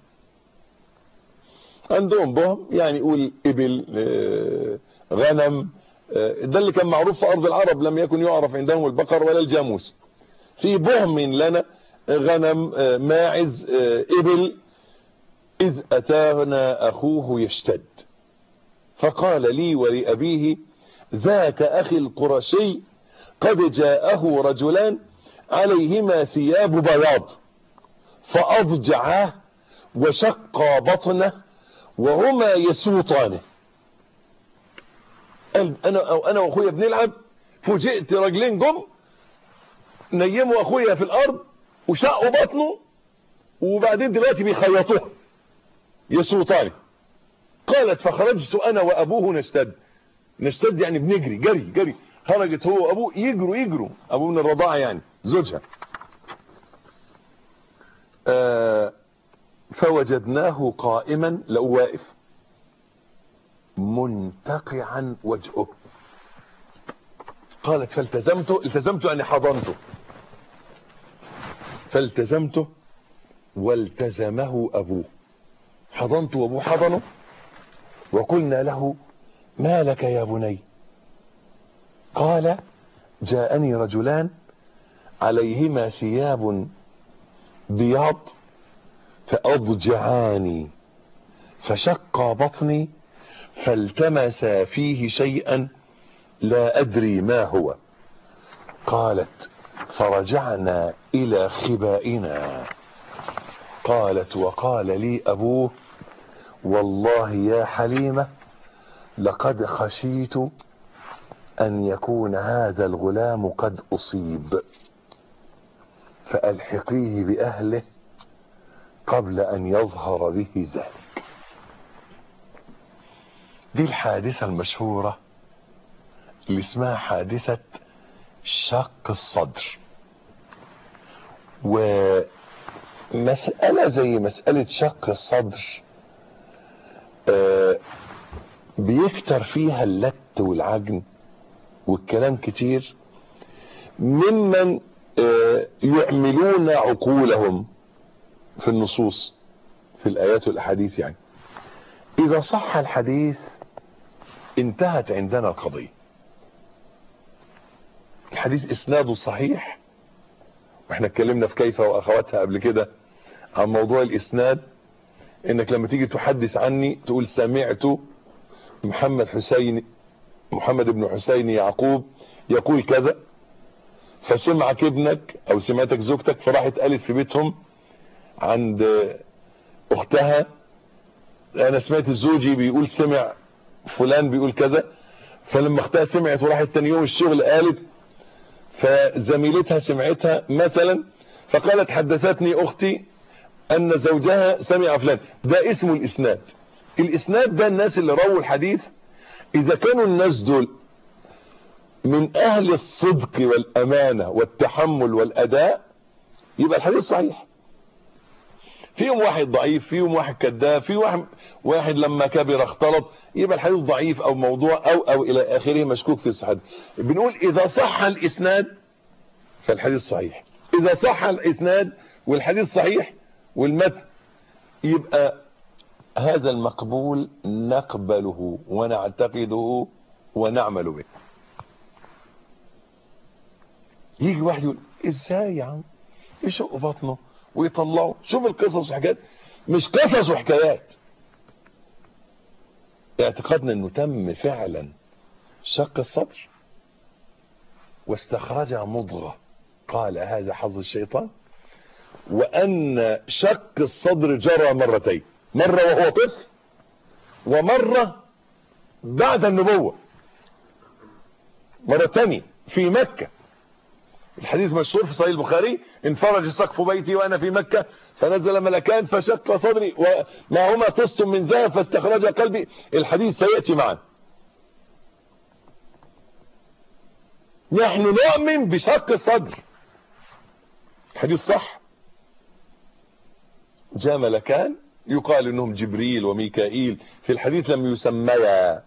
Speaker 1: عندهم بهم يعني يقول ابل غنم ده اللي كان معروف في ارض العرب لم يكن يعرف عندهم البقر ولا الجاموس في بهم لنا غنم ماعز ابل اذ اتانا اخوه يشتد فقال لي ولأبيه ذاك أخي القرشي قد جاءه رجلان عليهما ثياب بياض فأضجعاه وشق بطنه وهما يسوطانه أنا أو أنا وأخويا بنلعب فوجئت رجلين جم نيموا أخويا في الأرض وشقوا بطنه وبعدين دلوقتي بيخيطوه يسوطاني قالت فخرجت انا وابوه نشتد نشتد يعني بنجري جري جري خرجت هو وابوه يجروا يجروا ابوه من الرضاعه يعني زوجها آه فوجدناه قائما لو واقف منتقعا وجهه قالت فالتزمته التزمته يعني حضنته فالتزمته والتزمه أبوه حضنته وأبوه حضنه وقلنا له ما لك يا بني قال جاءني رجلان عليهما ثياب بياض فأضجعاني فشق بطني فالتمس فيه شيئا لا أدري ما هو قالت فرجعنا إلى خبائنا قالت وقال لي أبوه والله يا حليمة لقد خشيت أن يكون هذا الغلام قد أصيب فألحقيه بأهله قبل أن يظهر به ذلك دي الحادثة المشهورة اللي اسمها حادثة شق الصدر ومسألة زي مسألة شق الصدر آه بيكتر فيها اللت والعجن والكلام كتير ممن آه يعملون عقولهم في النصوص في الآيات والأحاديث يعني إذا صح الحديث انتهت عندنا القضية الحديث إسناده صحيح واحنا اتكلمنا في كيف وأخواتها قبل كده عن موضوع الإسناد انك لما تيجي تحدث عني تقول سمعت محمد حسين محمد بن حسين يعقوب يقول كذا فسمعك ابنك او سمعتك زوجتك فراحت قالت في بيتهم عند اختها انا سمعت زوجي بيقول سمع فلان بيقول كذا فلما اختها سمعت وراحت تاني يوم الشغل قالت فزميلتها سمعتها مثلا فقالت حدثتني اختي ان زوجها سمع فلان ده اسمه الاسناد الاسناد ده الناس اللي رووا الحديث اذا كانوا الناس دول من اهل الصدق والامانة والتحمل والاداء يبقى الحديث صحيح فيهم واحد ضعيف فيهم واحد كذاب في واحد واحد لما كبر اختلط يبقى الحديث ضعيف او موضوع او او الى اخره مشكوك في صحته بنقول اذا صح الاسناد فالحديث صحيح اذا صح الاسناد والحديث صحيح والمتن يبقى هذا المقبول نقبله ونعتقده ونعمل به يجي واحد يقول ازاي يا عم يشق بطنه ويطلعه شوف القصص وحكايات مش قصص وحكايات اعتقدنا انه تم فعلا شق الصدر واستخرج مضغة قال هذا حظ الشيطان وان شق الصدر جرى مرتين مرة وهو طفل ومرة بعد النبوة مرة تانية في مكة الحديث مشهور في صحيح البخاري انفرج سقف بيتي وانا في مكة فنزل ملكان فشق صدري ومعهما طست من ذهب فاستخرج قلبي الحديث سيأتي معا نحن نؤمن بشق الصدر الحديث صح جاء ملكان يقال انهم جبريل وميكائيل في الحديث لم يسميا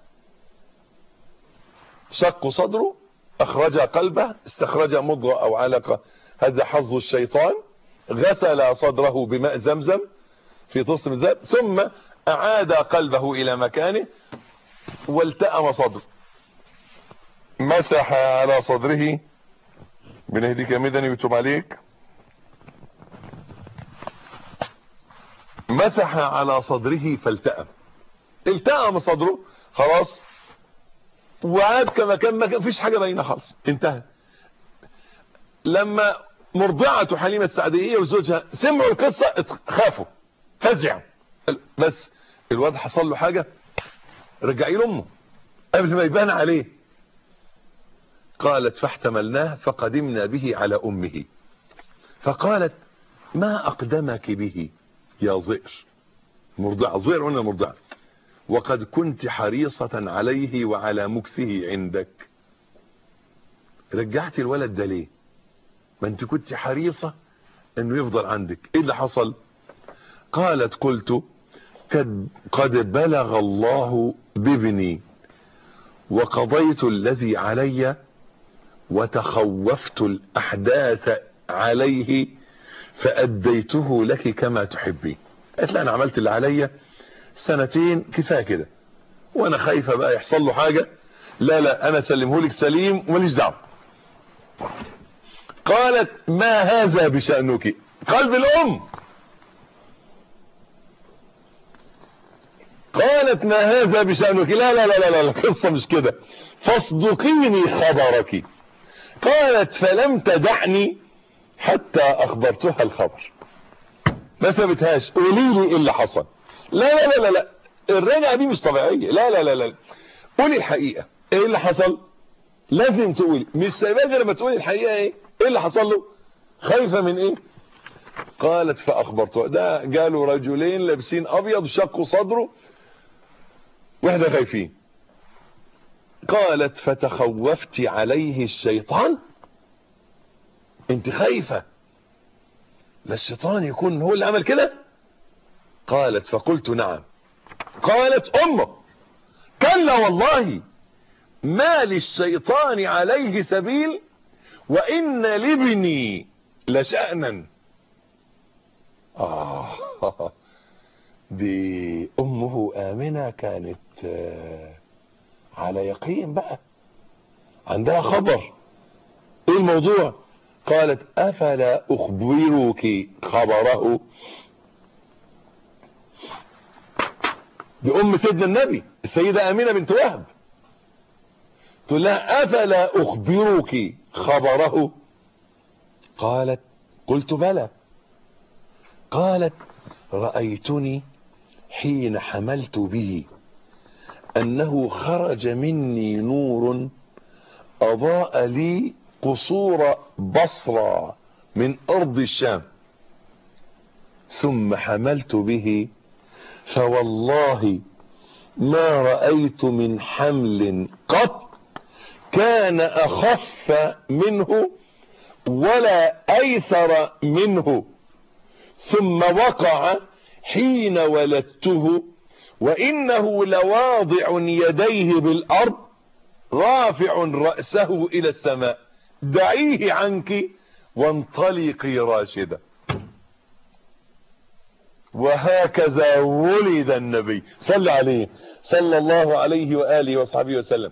Speaker 1: شق صدره اخرج قلبه استخرج مضغة او علقة هذا حظ الشيطان غسل صدره بماء زمزم في طست من ذهب ثم اعاد قلبه الى مكانه والتأم صدره مسح على صدره بنهديك يا مدني ويتوب عليك مسح على صدره فالتأم التأم صدره خلاص وعاد كما كان ما فيش حاجة باينه خالص انتهى لما مرضعة حليمة السعدية وزوجها سمعوا القصة خافوا فزعوا بس الواد حصل له حاجة رجعي لامه قبل ما يبان عليه قالت فاحتملناه فقدمنا به على امه فقالت ما اقدمك به يا ظئر مرضعة ظئر وانا مرضعة وقد كنت حريصة عليه وعلى مكثه عندك رجعت الولد ده ليه ما انت كنت حريصة انه يفضل عندك ايه اللي حصل قالت قلت قد بلغ الله بابني وقضيت الذي علي وتخوفت الأحداث عليه فأديته لك كما تحبين قالت لي أنا عملت اللي عليا سنتين كفاية كده وأنا خايفة بقى يحصل له حاجة لا لا أنا سلمه لك سليم وماليش دعوه قالت ما هذا بشأنك قلب الأم قالت ما هذا بشأنك لا لا لا لا لا القصة مش كده فاصدقيني خبرك قالت فلم تدعني حتى أخبرتها الخبر ما سابتهاش قولي لي ايه اللي حصل لا لا لا لا لا الرجعة دي مش طبيعية لا لا لا لا قولي الحقيقة ايه اللي حصل لازم تقولي مش سايباه غير لما تقولي الحقيقة ايه ايه اللي حصل له خايفة من ايه قالت فاخبرته ده جاله رجلين لابسين ابيض شقوا صدره واحنا خايفين قالت فتخوفت عليه الشيطان انت خايفة لا الشيطان يكون هو اللي عمل كده قالت فقلت نعم قالت امه كلا والله ما للشيطان عليه سبيل وان لابني لشأنا آه دي أمه آمنة كانت على يقين بقى عندها خبر ايه الموضوع قالت أفلا أخبرك خبره دي أم سيدنا النبي السيدة آمنة بنت وهب تقول لها أفلا أخبرك خبره قالت قلت بلى قالت رأيتني حين حملت به أنه خرج مني نور أضاء لي قصور بصرى من أرض الشام ثم حملت به فوالله ما رأيت من حمل قط كان أخف منه ولا أيسر منه ثم وقع حين ولدته وإنه لواضع يديه بالأرض رافع رأسه إلى السماء دعيه عنك وانطلقي راشدة وهكذا ولد النبي صلى عليه صلى الله عليه وآله وصحبه وسلم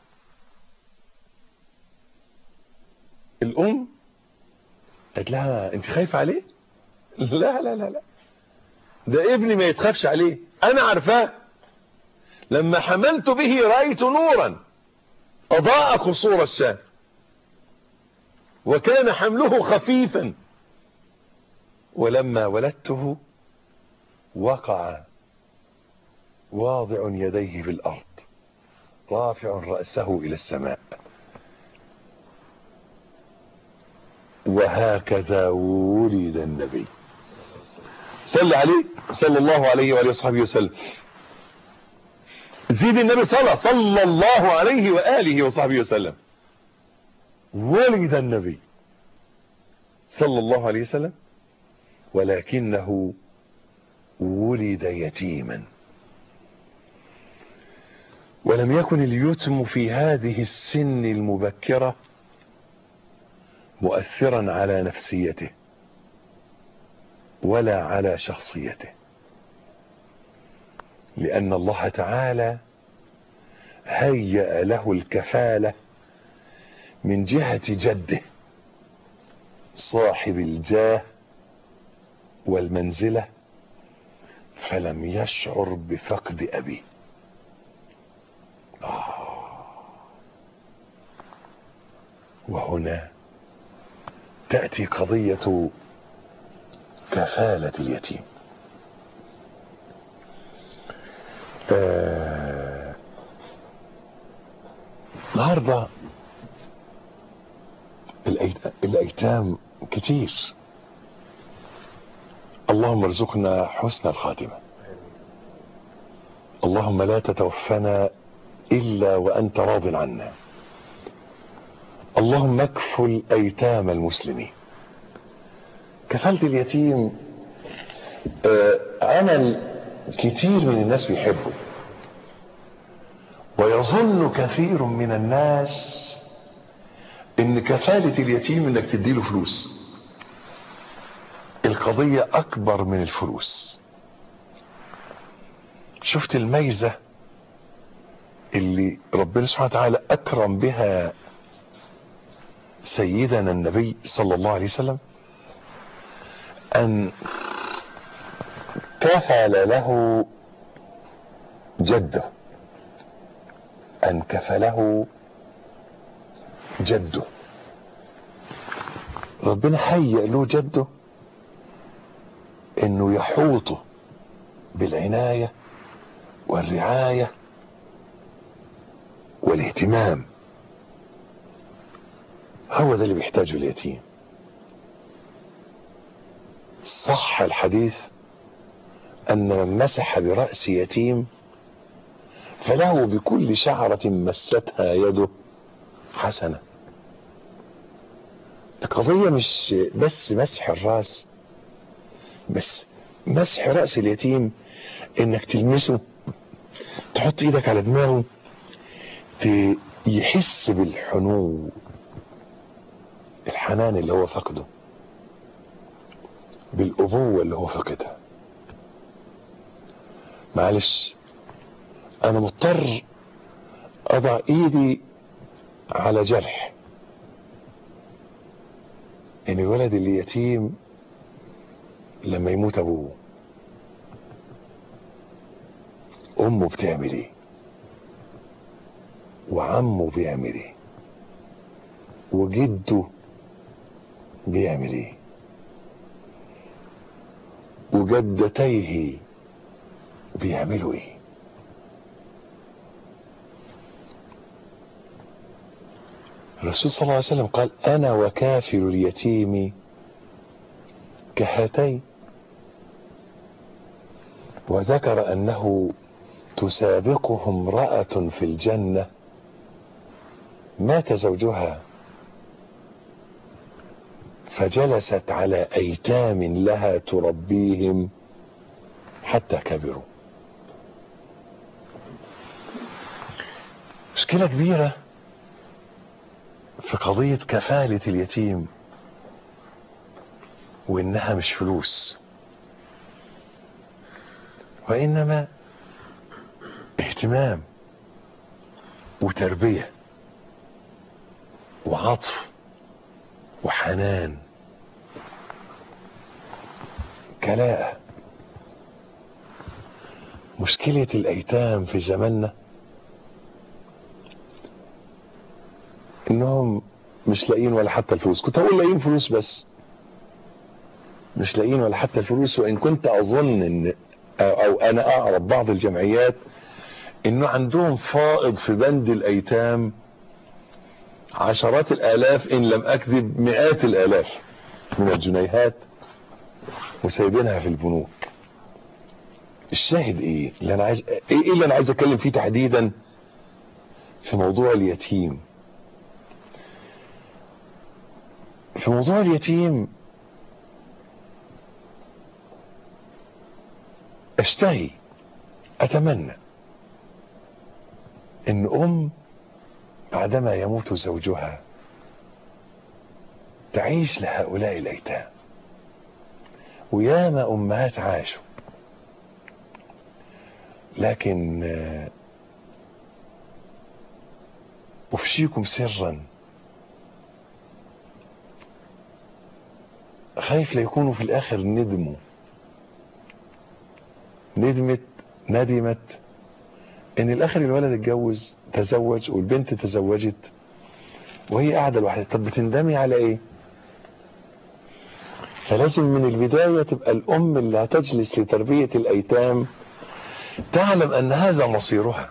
Speaker 1: الأم قالت لها انت خايفة عليه لا لا لا لا ده ابني ما يتخافش عليه انا عارفاه لما حملت به رأيت نورا اضاء قصور الشام وكان حمله خفيفا ولما ولدته وقع واضع يديه في الارض رافع رأسه الى السماء وهكذا ولد النبي صلى عليه صلى الله عليه وآله وصحبه وسلم زيد النبي صلى صلى الله عليه وآله وصحبه وسلم ولد النبي صلى الله عليه وسلم ولكنه ولد يتيما ولم يكن اليتم في هذه السن المبكرة مؤثرا على نفسيته ولا على شخصيته لأن الله تعالى هيأ له الكفالة من جهة جده صاحب الجاه والمنزلة فلم يشعر بفقد أبيه آه وهنا تأتي قضية كفالة اليتيم آه النهاردة الأيتام كتير اللهم ارزقنا حسن الخاتمة اللهم لا تتوفنا إلا وأنت راض عنا اللهم اكفل أيتام المسلمين كفالة اليتيم آه عمل كتير من الناس بيحبه ويظن كثير من الناس ان كفالة اليتيم انك تديله فلوس القضية اكبر من الفلوس شفت الميزة اللي ربنا سبحانه وتعالى اكرم بها سيدنا النبي صلى الله عليه وسلم ان كفل له جده ان كفله جده ربنا هيأ له جده انه يحوطه بالعناية والرعاية والاهتمام هو ده اللي بيحتاجه اليتيم صح الحديث ان من مسح برأس يتيم فله بكل شعرة مستها يده حسنة القضية مش بس مسح الراس بس مسح رأس اليتيم انك تلمسه تحط ايدك على دماغه يحس بالحنو الحنان اللي هو فقده بالأبوة اللي هو فقدها معلش انا مضطر اضع ايدي على جرح ان الولد اللي يتيم لما يموت ابوه امه بتعمل ايه وعمه بيعمل ايه وجده بيعمل ايه وجدتيه بيعملوا ايه الرسول صلى الله عليه وسلم قال انا وكافل اليتيم كهاتين وذكر انه تسابقه امرأة في الجنة مات زوجها فجلست على ايتام لها تربيهم حتى كبروا مشكلة كبيرة في قضية كفالة اليتيم وانها مش فلوس وانما اهتمام وتربية وعطف وحنان كلاءة مشكلة الايتام في زماننا انهم مش لاقيين ولا حتى الفلوس كنت هقول لاقيين فلوس بس مش لاقيين ولا حتى الفلوس وان كنت اظن ان او انا اعرف بعض الجمعيات انه عندهم فائض في بند الايتام عشرات الالاف ان لم اكذب مئات الالاف من الجنيهات وسايبينها في البنوك الشاهد ايه اللي انا عايز ايه اللي انا عايز اتكلم فيه تحديدا في موضوع اليتيم في موضوع اليتيم اشتهي اتمنى ان ام بعدما يموت زوجها تعيش لهؤلاء الايتام وياما امهات عاشوا لكن افشيكم سرا خايف لا يكونوا في الاخر ندموا ندمت ندمت ان الاخر الولد اتجوز تزوج والبنت تزوجت وهي قاعده لوحدها طب بتندمي على ايه فلازم من البدايه تبقى الام اللي هتجلس لتربيه الايتام تعلم ان هذا مصيرها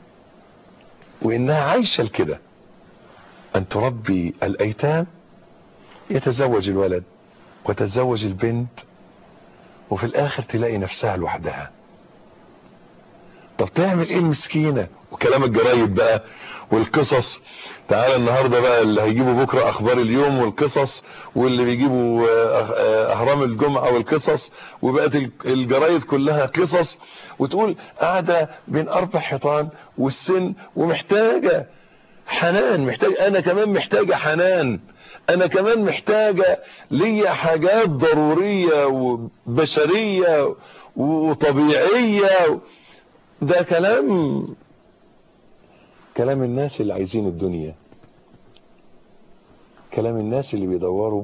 Speaker 1: وانها عايشه لكده ان تربي الايتام يتزوج الولد وتتزوج البنت وفي الاخر تلاقي نفسها لوحدها طب تعمل ايه المسكينة وكلام الجرايد بقى والقصص تعالى النهاردة بقى اللي هيجيبوا بكرة اخبار اليوم والقصص واللي بيجيبوا اهرام الجمعة والقصص وبقت الجرايد كلها قصص وتقول قاعدة بين اربع حيطان والسن ومحتاجة حنان محتاج انا كمان محتاجة حنان انا كمان محتاجة ليا حاجات ضرورية وبشرية وطبيعية ده كلام كلام الناس اللي عايزين الدنيا كلام الناس اللي بيدوروا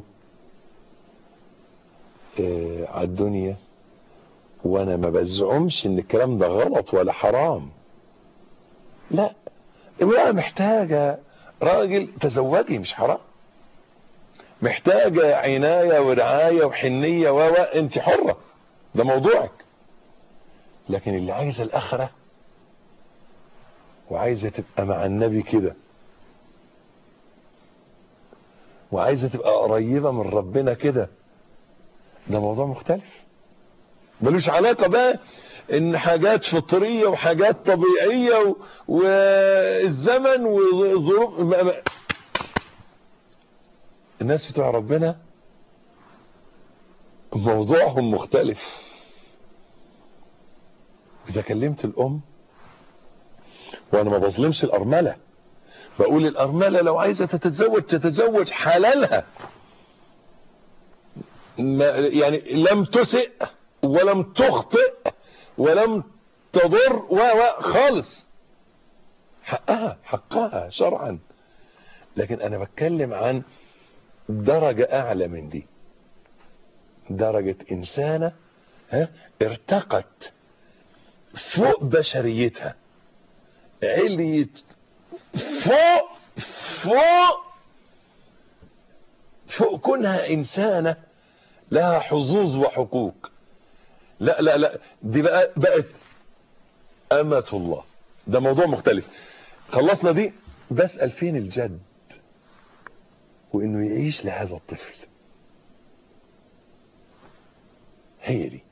Speaker 1: آه على الدنيا وانا ما بزعمش ان الكلام ده غلط ولا حرام لا امرأة محتاجة راجل تزوجي مش حرام محتاجة عناية ورعاية وحنية و انت حرة ده موضوعك لكن اللي عايزة الاخرة وعايزة تبقى مع النبي كده وعايزة تبقى قريبة من ربنا كده ده موضوع مختلف ملوش علاقة بقى ان حاجات فطرية وحاجات طبيعية والزمن وظروف الناس بتوع ربنا موضوعهم مختلف اذا كلمت الام وانا ما بظلمش الارملة بقول الارملة لو عايزة تتزوج تتزوج حلالها يعني لم تسئ ولم تخطئ ولم تضر و و خالص حقها حقها شرعا لكن انا بتكلم عن درجة اعلى من دي درجة انسانة ها ارتقت فوق بشريتها عليت فوق فوق فوق كونها انسانة لها حظوظ وحقوق لا لا لا دي بقى بقت أمة الله ده موضوع مختلف خلصنا دي بسأل فين الجد وانه يعيش لهذا الطفل هي دي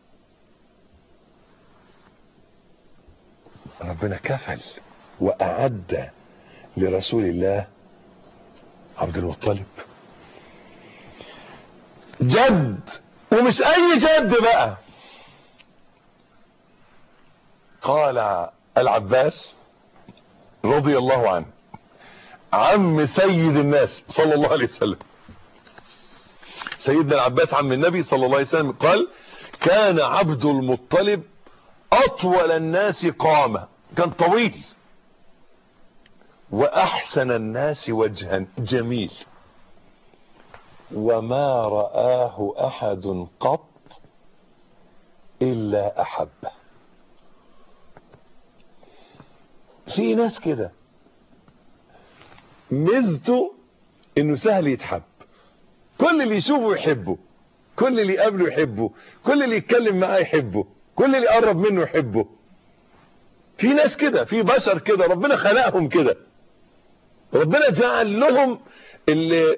Speaker 1: ربنا كفل وأعد لرسول الله عبد المطلب جد ومش اي جد بقى قال العباس رضي الله عنه عم سيد الناس صلى الله عليه وسلم سيدنا العباس عم النبي صلى الله عليه وسلم قال كان عبد المطلب اطول الناس قامة كان طويل واحسن الناس وجها جميل وما رآه احد قط الا احبه في ناس كده ميزته انه سهل يتحب كل اللي يشوفه يحبه كل اللي يقابله يحبه كل اللي يتكلم معاه يحبه كل اللي يقرب منه يحبه في ناس كده في بشر كده ربنا خلقهم كده ربنا جعل لهم اللي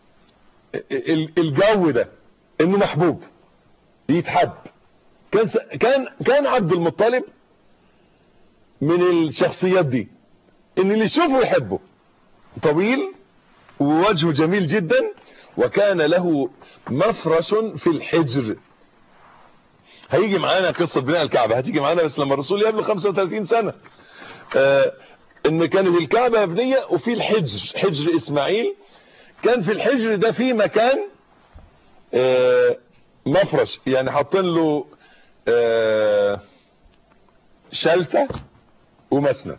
Speaker 1: الجو ده انه محبوب يتحب كان كان كان عبد المطلب من الشخصيات دي ان اللي يشوفه يحبه طويل ووجهه جميل جدا وكان له مفرش في الحجر هيجي معانا قصة بناء الكعبة هتيجي معانا بس لما الرسول يبلغ 35 سنة آه ان كانت الكعبة مبنية وفي الحجر حجر اسماعيل كان في الحجر ده في مكان آه مفرش يعني حاطين له آه شلتة ومسند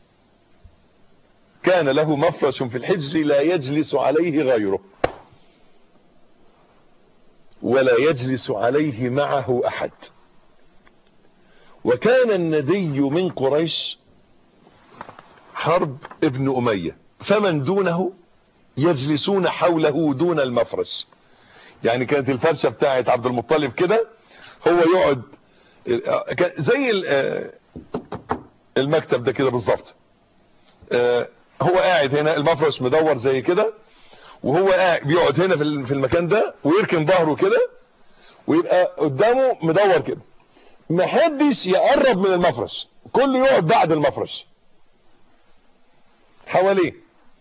Speaker 1: كان له مفرش في الحجر لا يجلس عليه غيره ولا يجلس عليه معه احد وكان الندي من قريش حرب ابن امية فمن دونه يجلسون حوله دون المفرش يعني كانت الفرشة بتاعت عبد المطلب كده هو يقعد زي المكتب ده كده بالظبط هو قاعد هنا المفرش مدور زي كده وهو قاعد بيقعد هنا في المكان ده ويركن ظهره كده ويبقى قدامه مدور كده ما حدش يقرب من المفرش كله يقعد بعد المفرش حواليه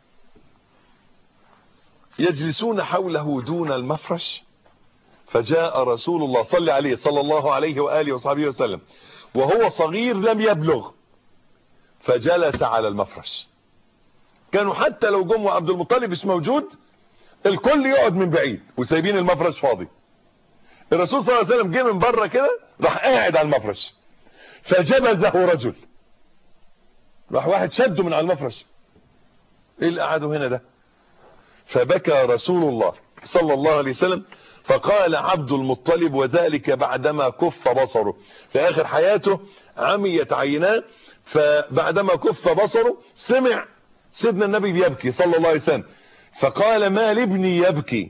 Speaker 1: يجلسون حوله دون المفرش فجاء رسول الله صلى عليه صلى الله عليه وآله وصحبه وسلم وهو صغير لم يبلغ فجلس على المفرش كانوا حتى لو جم وعبد المطلب مش موجود الكل يقعد من بعيد وسايبين المفرش فاضي الرسول صلى الله عليه وسلم جه من بره كده راح قاعد على المفرش فجبزه رجل راح واحد شده من على المفرش ايه اللي قعدوا هنا ده فبكى رسول الله صلى الله عليه وسلم فقال عبد المطلب وذلك بعدما كف بصره في اخر حياته عميت عيناه فبعدما كف بصره سمع سيدنا النبي بيبكي صلى الله عليه وسلم فقال ما لابني يبكي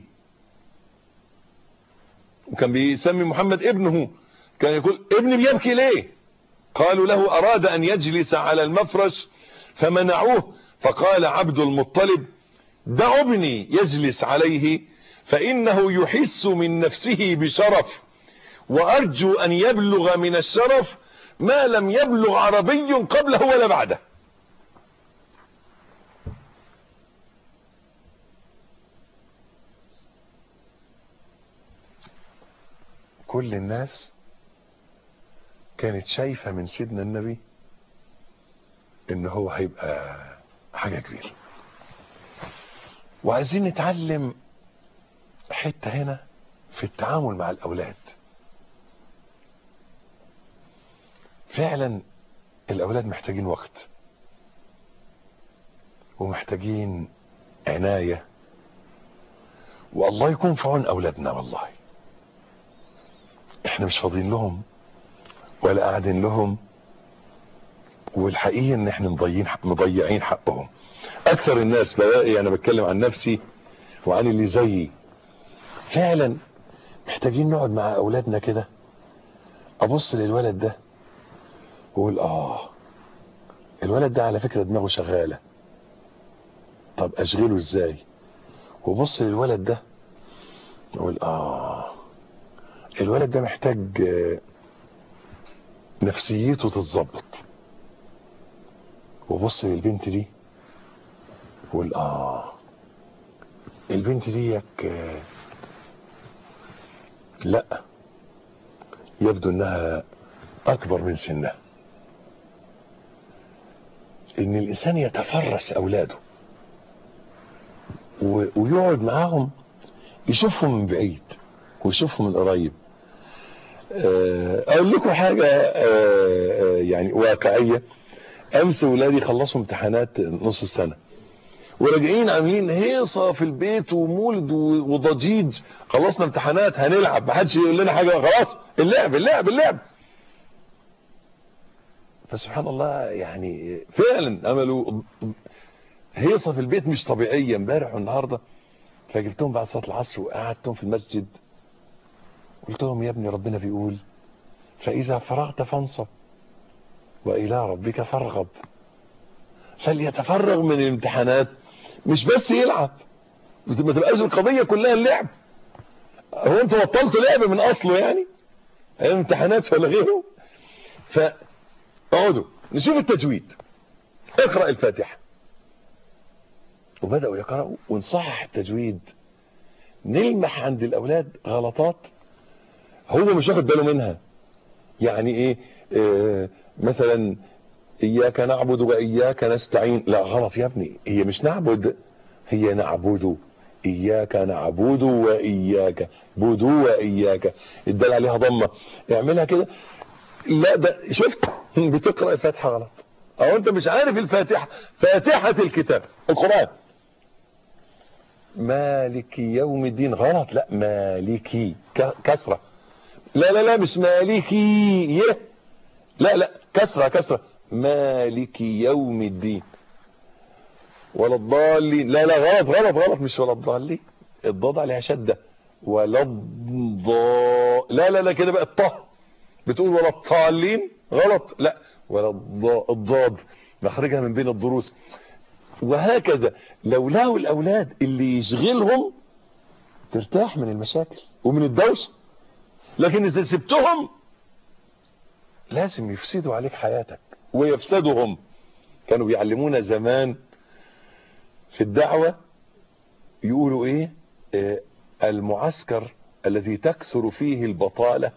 Speaker 1: وكان بيسمي محمد ابنه كان يقول ابني بيبكي ليه قالوا له اراد ان يجلس على المفرش فمنعوه فقال عبد المطلب دع ابني يجلس عليه فانه يحس من نفسه بشرف وارجو ان يبلغ من الشرف ما لم يبلغ عربي قبله ولا بعده كل الناس كانت شايفة من سيدنا النبي ان هو هيبقى حاجة كبيرة وعايزين نتعلم حتة هنا في التعامل مع الاولاد فعلا الاولاد محتاجين وقت ومحتاجين عناية والله يكون في عون اولادنا والله احنا مش فاضيين لهم ولا قاعدين لهم والحقيقة ان احنا مضيعين مضيعين حقهم اكثر الناس بلاقي انا بتكلم عن نفسي وعن اللي زيي فعلا محتاجين نقعد مع اولادنا كده ابص للولد ده واقول اه الولد ده على فكرة دماغه شغالة طب اشغله ازاي وبص للولد ده اقول اه الولد ده محتاج نفسيته تتظبط وبص للبنت دي وقول اه البنت دي لا يبدو انها اكبر من سنها ان الانسان يتفرس اولاده ويقعد معاهم يشوفهم من بعيد ويشوفهم من قريب اقول لكم حاجة يعني واقعية امس ولادي خلصوا امتحانات نص السنة وراجعين عاملين هيصة في البيت ومولد وضجيج خلصنا امتحانات هنلعب ما حدش يقول لنا حاجة خلاص اللعب اللعب اللعب فسبحان الله يعني فعلا عملوا هيصة في البيت مش طبيعية امبارح والنهاردة فجبتهم بعد صلاة العصر وقعدتهم في المسجد قلت لهم يا ابني ربنا بيقول فإذا فرغت فانصب وإلى ربك فارغب فليتفرغ من الامتحانات مش بس يلعب ما تبقاش القضية كلها اللعب هو انت بطلت لعب من اصله يعني امتحانات ولا غيره فاقعدوا نشوف التجويد اقرأ الفاتحة وبدأوا يقرأوا ونصحح التجويد نلمح عند الاولاد غلطات هو مش واخد باله منها يعني ايه آه مثلا اياك نعبد واياك نستعين لا غلط يا ابني هي مش نعبد هي نعبد اياك نعبد واياك بدو واياك الدال عليها ضمه اعملها كده لا ده شفت بتقرا الفاتحه غلط او انت مش عارف الفاتحه فاتحه الكتاب القران مالك يوم الدين غلط لا مالكي كسره لا لا لا مش مالكي يه لا لا كسرة كسرة مالك يوم الدين ولا الضالين لا لا غلط غلط غلط مش ولا الضالين الضاد عليها شدة ولا الضا لا لا لا كده بقى الطه بتقول ولا الضالين غلط لا ولا الضاد مخرجها من بين الضروس وهكذا لو لقوا الاولاد اللي يشغلهم ترتاح من المشاكل ومن الدوشه لكن اذا سبتهم لازم يفسدوا عليك حياتك ويفسدهم كانوا بيعلمونا زمان في الدعوة يقولوا ايه آه المعسكر الذي تكثر فيه البطالة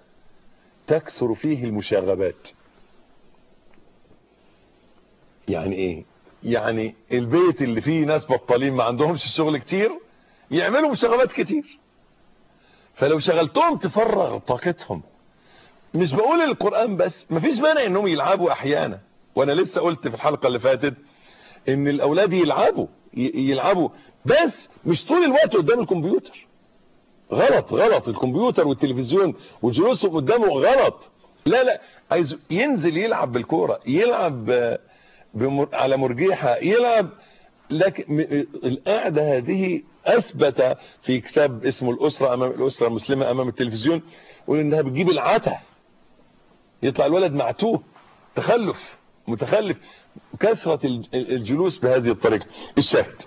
Speaker 1: تكثر فيه المشاغبات يعني ايه يعني البيت اللي فيه ناس بطالين ما عندهمش شغل كتير يعملوا مشاغبات كتير فلو شغلتهم تفرغ طاقتهم مش بقول القرآن بس مفيش مانع انهم يلعبوا احيانا وانا لسه قلت في الحلقة اللي فاتت ان الاولاد يلعبوا يلعبوا بس مش طول الوقت قدام الكمبيوتر غلط غلط الكمبيوتر والتلفزيون وجلوسهم قدامه غلط لا لا عايز ينزل يلعب بالكوره يلعب بمر... على مرجيحه يلعب لكن القعده هذه اثبت في كتاب اسمه الاسره امام الاسره المسلمه امام التلفزيون يقول انها بتجيب العته يطلع الولد معتوه تخلف متخلف كثره الجلوس بهذه الطريقه الشاهد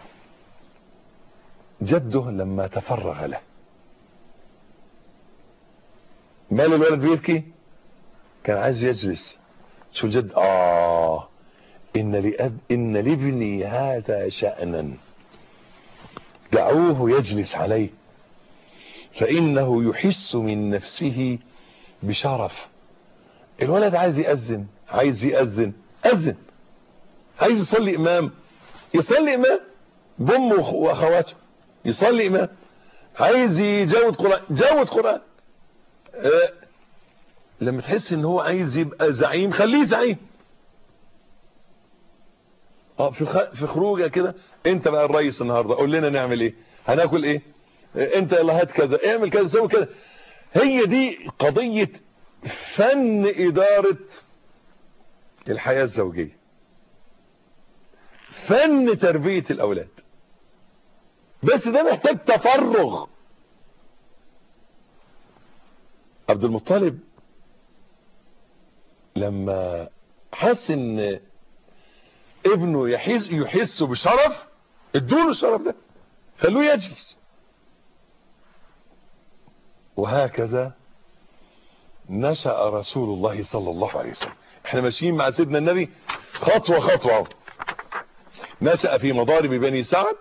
Speaker 1: جده لما تفرغ له مال الولد بيبكي كان عايز يجلس شو الجد اه ان لأب ان لابني هذا شأنا دعوه يجلس عليه فانه يحس من نفسه بشرف الولد عايز يأذن عايز يأذن أذن عايز يصلي امام يصلي امام بامه واخواته يصلي امام عايز يجود قرآن جود قرآن أه لما تحس ان هو عايز يبقى زعيم خليه زعيم اه في خ... في خروجه كده انت بقى الرئيس النهارده قول لنا نعمل ايه هناكل ايه اه انت يلا هات كذا اعمل كذا سوي كذا هي دي قضيه فن اداره الحياه الزوجيه فن تربيه الاولاد بس ده محتاج تفرغ عبد المطلب لما حس ان ابنه يحس يحس بشرف ادوله الشرف ده خلوه يجلس وهكذا نشأ رسول الله صلى الله عليه وسلم احنا ماشيين مع سيدنا النبي خطوة خطوة نشأ في مضارب بني سعد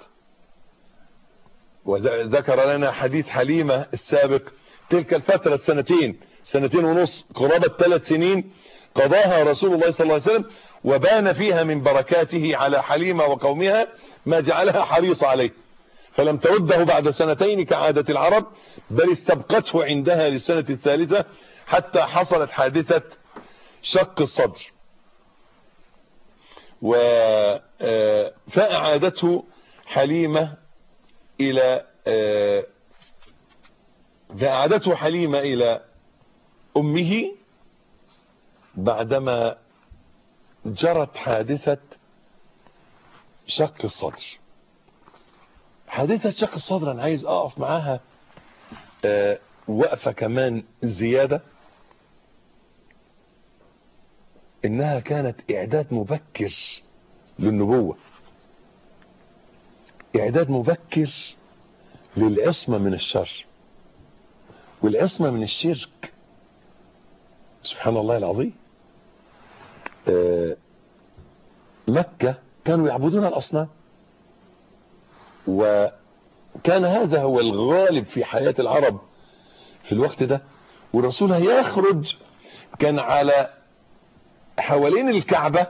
Speaker 1: وذكر لنا حديث حليمة السابق تلك الفترة السنتين سنتين ونص قرابة ثلاث سنين قضاها رسول الله صلى الله عليه وسلم وبان فيها من بركاته على حليمة وقومها ما جعلها حريص عليه فلم ترده بعد سنتين كعادة العرب بل استبقته عندها للسنة الثالثة حتى حصلت حادثة شق الصدر و فأعادته حليمة إلى فأعادته حليمة إلى أمه بعدما جرت حادثة شق الصدر حادثة شق الصدر أنا عايز أقف معاها أه وقفة كمان زيادة إنها كانت إعداد مبكر للنبوة إعداد مبكر للعصمة من الشر والعصمة من الشرك سبحان الله العظيم مكة كانوا يعبدون الأصنام وكان هذا هو الغالب في حياة العرب في الوقت ده والرسول هيخرج كان على حوالين الكعبة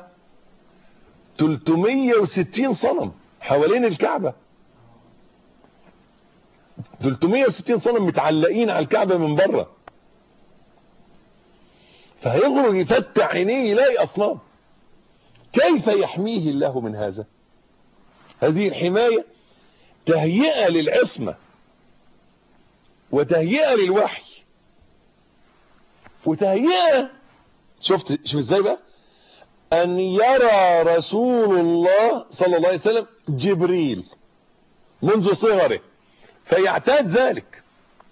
Speaker 1: 360 صنم حوالين الكعبة 360 صنم متعلقين على الكعبة من بره فهيخرج يفتح عينيه يلاقي أصنام كيف يحميه الله من هذا هذه الحماية تهيئة للعصمة وتهيئة للوحي وتهيئة شفت شوف ازاي بقى ان يرى رسول الله صلى الله عليه وسلم جبريل منذ صغره فيعتاد ذلك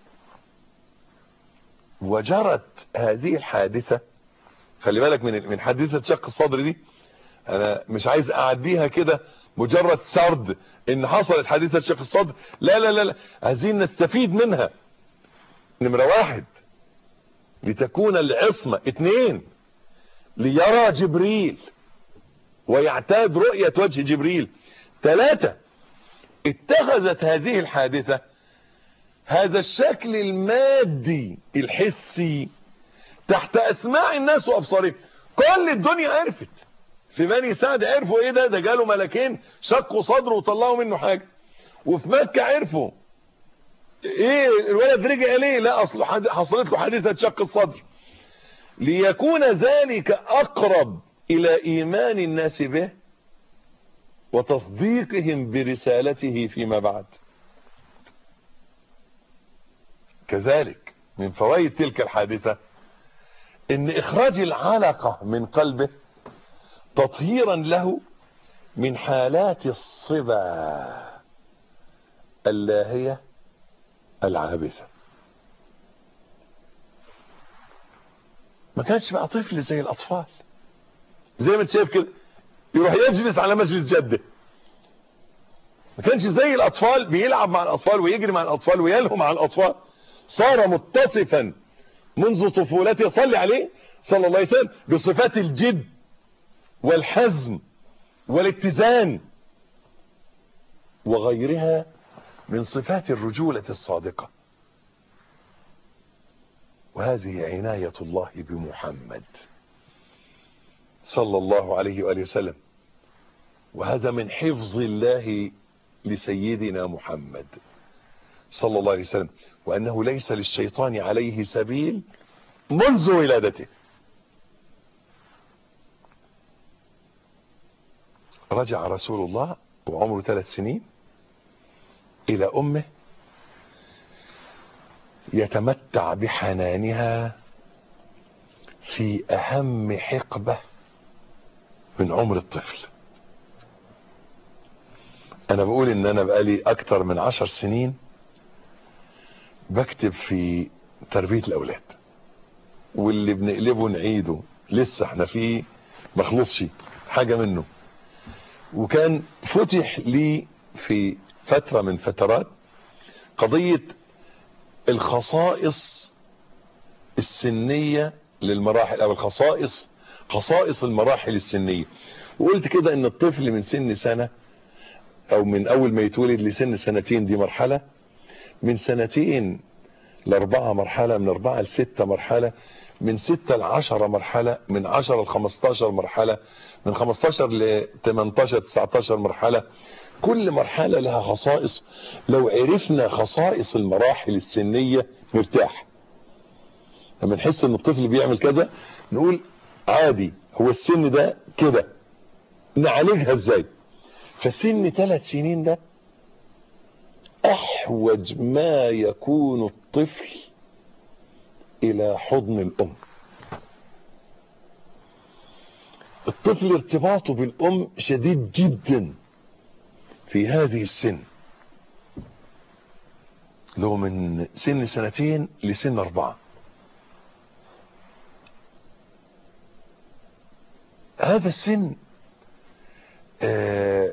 Speaker 1: وجرت هذه الحادثة خلي بالك من من حادثة شق الصدر دي انا مش عايز اعديها كده مجرد سرد ان حصلت حادثة شق الصدر لا لا لا, لا. عايزين نستفيد منها نمرة واحد لتكون العصمة اتنين ليرى جبريل ويعتاد رؤية وجه جبريل ثلاثة اتخذت هذه الحادثة هذا الشكل المادي الحسي تحت اسماع الناس وابصارهم كل الدنيا عرفت في بني سعد عرفوا ايه ده ده جاله ملكين شقوا صدره وطلعوا منه حاجة وفي مكة عرفوا ايه الولد رجع ليه لا اصله حصلت له حادثة شق الصدر ليكون ذلك اقرب الى ايمان الناس به وتصديقهم برسالته فيما بعد كذلك من فوائد تلك الحادثة ان اخراج العلقة من قلبه تطهيرا له من حالات الصبا اللاهية العابثة ما كانش بقى طفل زي الاطفال زي ما انت شايف كده يروح يجلس على مجلس جده ما كانش زي الاطفال بيلعب مع الاطفال ويجري مع الاطفال ويلهو مع الاطفال صار متصفا منذ طفولته صلي عليه صلى الله عليه وسلم بصفات الجد والحزم والاتزان وغيرها من صفات الرجولة الصادقة وهذه عناية الله بمحمد صلى الله عليه وآله وسلم وهذا من حفظ الله لسيدنا محمد صلى الله عليه وسلم وأنه ليس للشيطان عليه سبيل منذ ولادته رجع رسول الله وعمره ثلاث سنين إلى أمه يتمتع بحنانها في أهم حقبة من عمر الطفل أنا بقول إن أنا بقالي أكتر من عشر سنين بكتب في تربية الأولاد واللي بنقلبه نعيده لسه احنا فيه مخلصش حاجة منه وكان فتح لي في فترة من فترات قضية الخصائص السنية للمراحل او الخصائص خصائص المراحل السنية وقلت كده ان الطفل من سن سنة او من اول ما يتولد لسن سنتين دي مرحلة من سنتين لاربعة مرحلة من اربعة لستة مرحلة من ستة لعشرة مرحلة من عشرة لخمستاشر مرحلة من خمستاشر لتمنتاشر تسعتاشر مرحلة كل مرحلة لها خصائص لو عرفنا خصائص المراحل السنية نرتاح لما نحس ان الطفل بيعمل كده نقول عادي هو السن ده كده نعالجها ازاي فسن ثلاث سنين ده احوج ما يكون الطفل الى حضن الام الطفل ارتباطه بالام شديد جدا في هذه السن لو من سن سنتين لسن اربعة هذا السن آه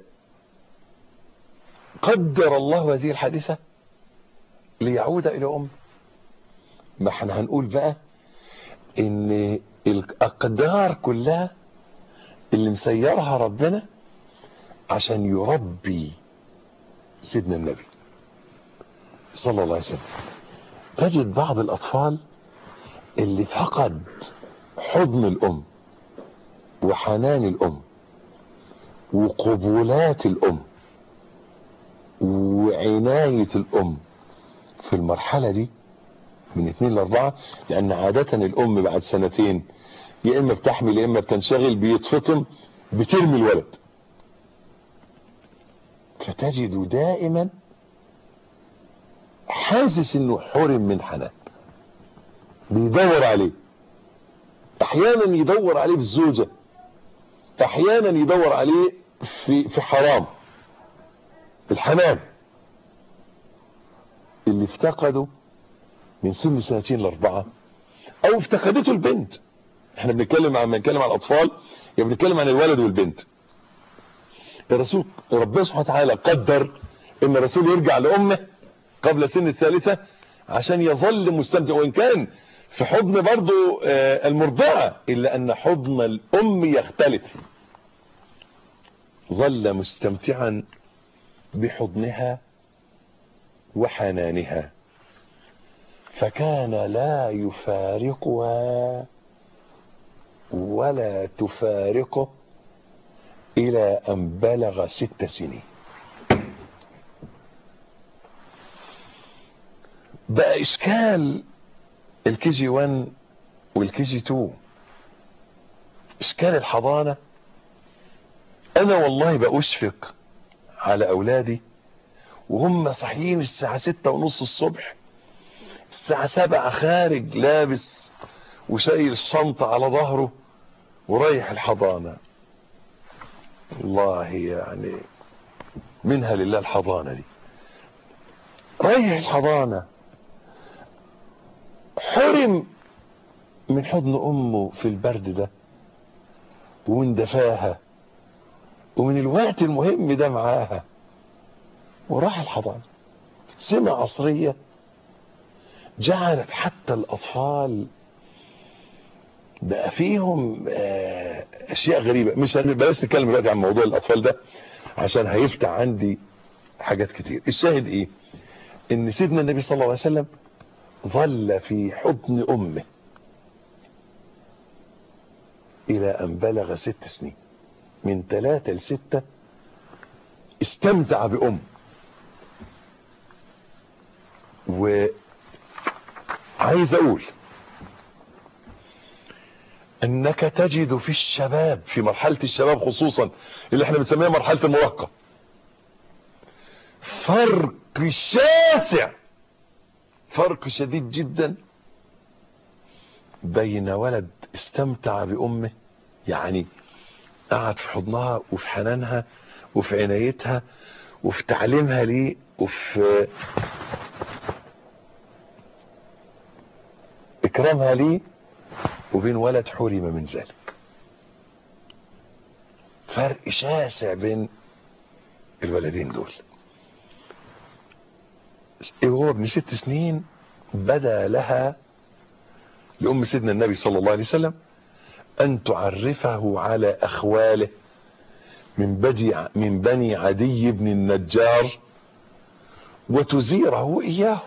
Speaker 1: قدر الله هذه الحادثة ليعود الى ام ما احنا هنقول بقى ان الاقدار كلها اللي مسيرها ربنا عشان يربي سيدنا النبي صلى الله عليه وسلم تجد بعض الاطفال اللي فقد حضن الام وحنان الام وقبولات الام وعناية الام في المرحلة دي من اتنين لاربعة لان عادة الام بعد سنتين يا اما بتحمل يا اما بتنشغل بيتفطم بترمي الولد فتجد دائما حاسس انه حرم من حنان بيدور عليه احيانا يدور عليه بالزوجة احيانا يدور عليه في في حرام الحنان اللي افتقده من سن سنتين لاربعة او افتقدته البنت احنا بنتكلم عن بنتكلم عن الاطفال يا بنتكلم عن الولد والبنت الرسول ربنا سبحانه وتعالى قدر ان الرسول يرجع لامه قبل سن الثالثة عشان يظل مستمتع وان كان في حضن برضو المرضعة الا ان حضن الام يختلف ظل مستمتعا بحضنها وحنانها فكان لا يفارقها ولا تفارقه إلى أن بلغ ست سنين بقى إشكال الكي جي 1 والكي جي 2 إشكال الحضانة أنا والله بأشفق على أولادي وهم صاحيين الساعة ستة ونص الصبح الساعة سبعة خارج لابس وشايل الشنطة على ظهره ورايح الحضانة والله يعني منها لله الحضانة دي رايح الحضانة حرم من حضن امه في البرد ده ومن دفاها ومن الوقت المهم ده معاها وراح الحضانة سمة عصرية جعلت حتى الأطفال بقى فيهم أشياء غريبة مش بلاش نتكلم دلوقتي عن موضوع الأطفال ده عشان هيفتح عندي حاجات كتير الشاهد إيه إن سيدنا النبي صلى الله عليه وسلم ظل في حضن أمه إلى أن بلغ ست سنين من ثلاثة لستة استمتع بأم وعايز أقول أنك تجد في الشباب في مرحلة الشباب خصوصا اللي احنا بنسميها مرحلة المراهقة فرق شاسع فرق شديد جدا بين ولد استمتع بأمه يعني قعد في حضنها وفي حنانها وفي عنايتها وفي تعليمها ليه وفي اكرامها ليه وبين ولد حرم من ذلك فرق شاسع بين الولدين دول هو ابن ست سنين بدا لها لأم سيدنا النبي صلى الله عليه وسلم أن تعرفه على أخواله من, بدي من بني عدي بن النجار وتزيره إياهم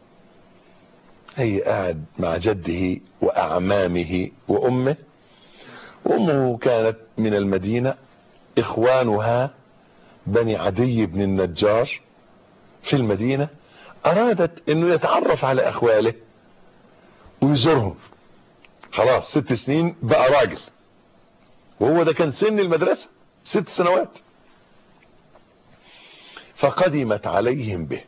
Speaker 1: هي قاعد مع جده وأعمامه وأمه وأمه كانت من المدينة إخوانها بني عدي بن النجار في المدينة أرادت أنه يتعرف على أخواله ويزورهم خلاص ست سنين بقى راجل وهو ده كان سن المدرسة ست سنوات فقدمت عليهم به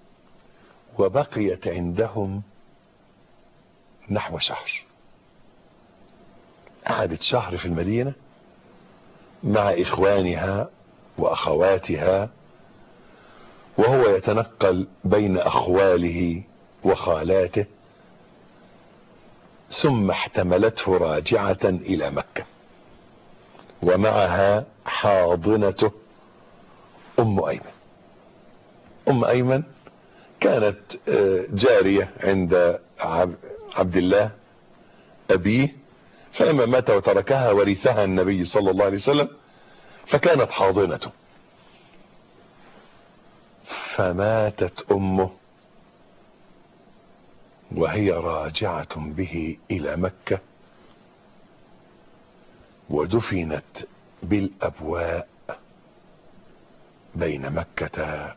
Speaker 1: وبقيت عندهم نحو شهر قعدت شهر في المدينة مع إخوانها وأخواتها وهو يتنقل بين أخواله وخالاته ثم احتملته راجعة إلى مكة ومعها حاضنته أم أيمن أم أيمن كانت جارية عند عبد الله أبيه فلما مات وتركها ورثها النبي صلى الله عليه وسلم فكانت حاضنته فماتت أمه وهي راجعة به إلى مكة ودفنت بالأبواء بين مكة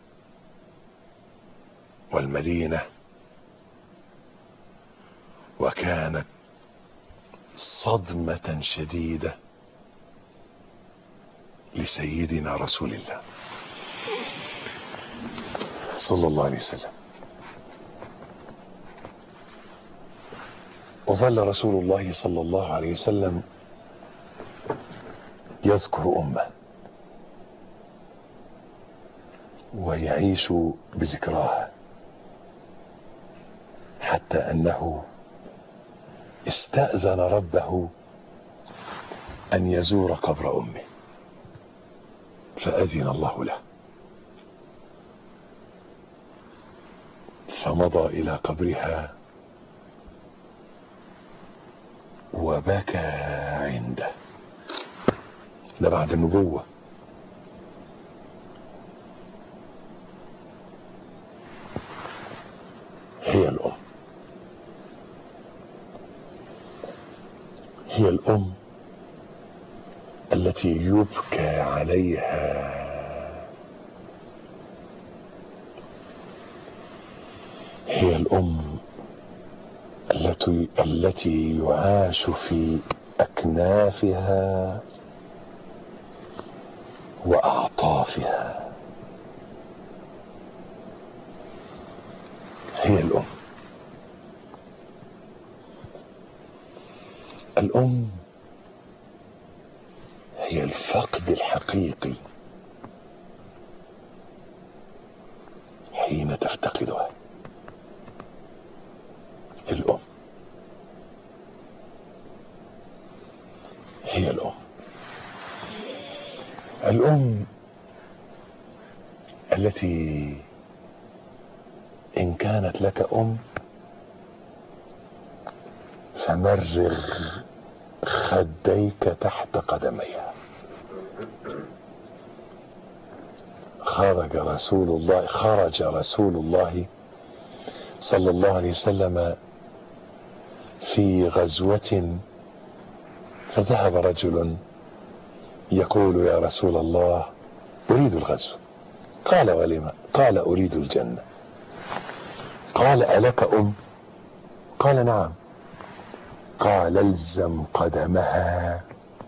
Speaker 1: والمدينة وكانت صدمة شديدة لسيدنا رسول الله صلى الله عليه وسلم وظل رسول الله صلى الله عليه وسلم يذكر أمه ويعيش بذكراها حتى أنه استأذن ربه أن يزور قبر أمه فأذن الله له فمضى إلى قبرها وبكى عنده ده بعد النبوة هي الأم هي الأم التي يبكى عليها هي الأم التي التي يعاش في أكنافها وأعطافها هي الأم الأم هي الفقد الحقيقي حين تفتقدها الأم هي الأم الأم التي إن كانت لك أم فمرغ خديك تحت قدميها خرج رسول الله خرج رسول الله صلى الله عليه وسلم في غزوة فذهب رجل يقول يا رسول الله أريد الغزو قال ولم قال أريد الجنة قال ألك أم قال نعم قال الزم قدمها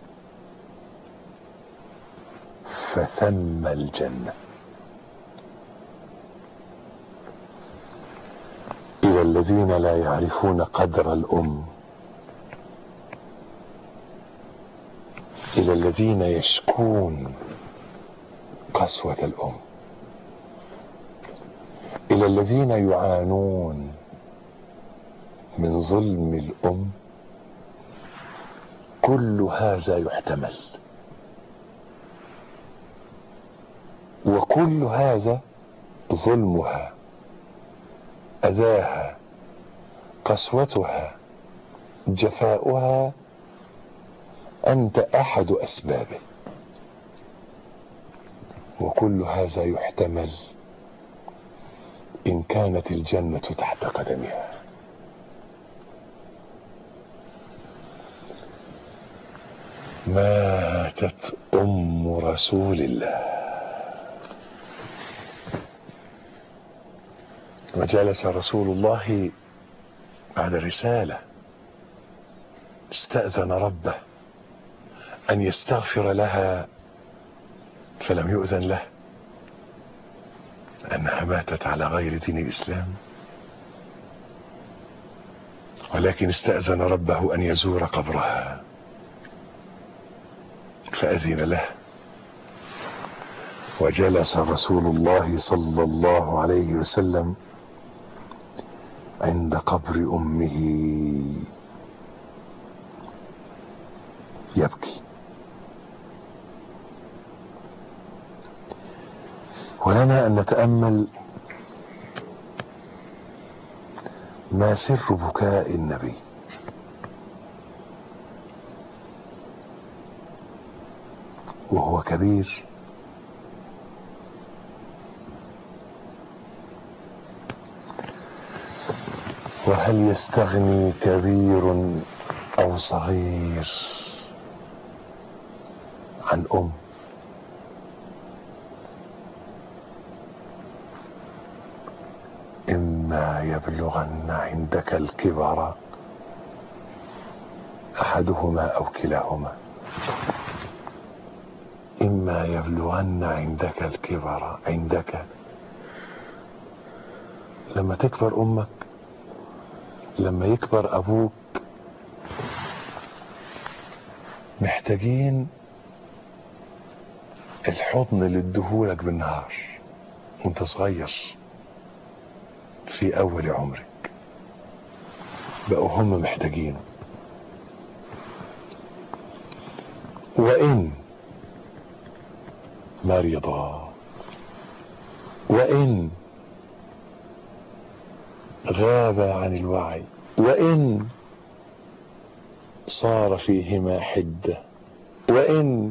Speaker 1: فثم الجنة إلى الذين لا يعرفون قدر الأم إلى الذين يشكون قسوة الأم إلى الذين يعانون من ظلم الأم كل هذا يحتمل وكل هذا ظلمها أذاها قسوتها جفاؤها أنت أحد أسبابه وكل هذا يحتمل إن كانت الجنة تحت قدمها ماتت أم رسول الله وجلس رسول الله بعد رسالة استأذن ربه أن يستغفر لها فلم يؤذن له لأنها ماتت على غير دين الإسلام ولكن استأذن ربه أن يزور قبرها فأذن له وجلس رسول الله صلى الله عليه وسلم عند قبر أمه يبكي ولنا أن نتأمل ما سر بكاء النبي وهو كبير وهل يستغني كبير أو صغير عن أم إما يبلغن عندك الكبر أحدهما أو كلاهما إما يبلغن عندك الكبر عندك لما تكبر أمك لما يكبر أبوك محتاجين الحضن اللي ادهولك بالنهار وانت صغير في أول عمرك بقوا هم محتاجينه وإن مرضا وإن غاب عن الوعي وإن صار فيهما حدة وإن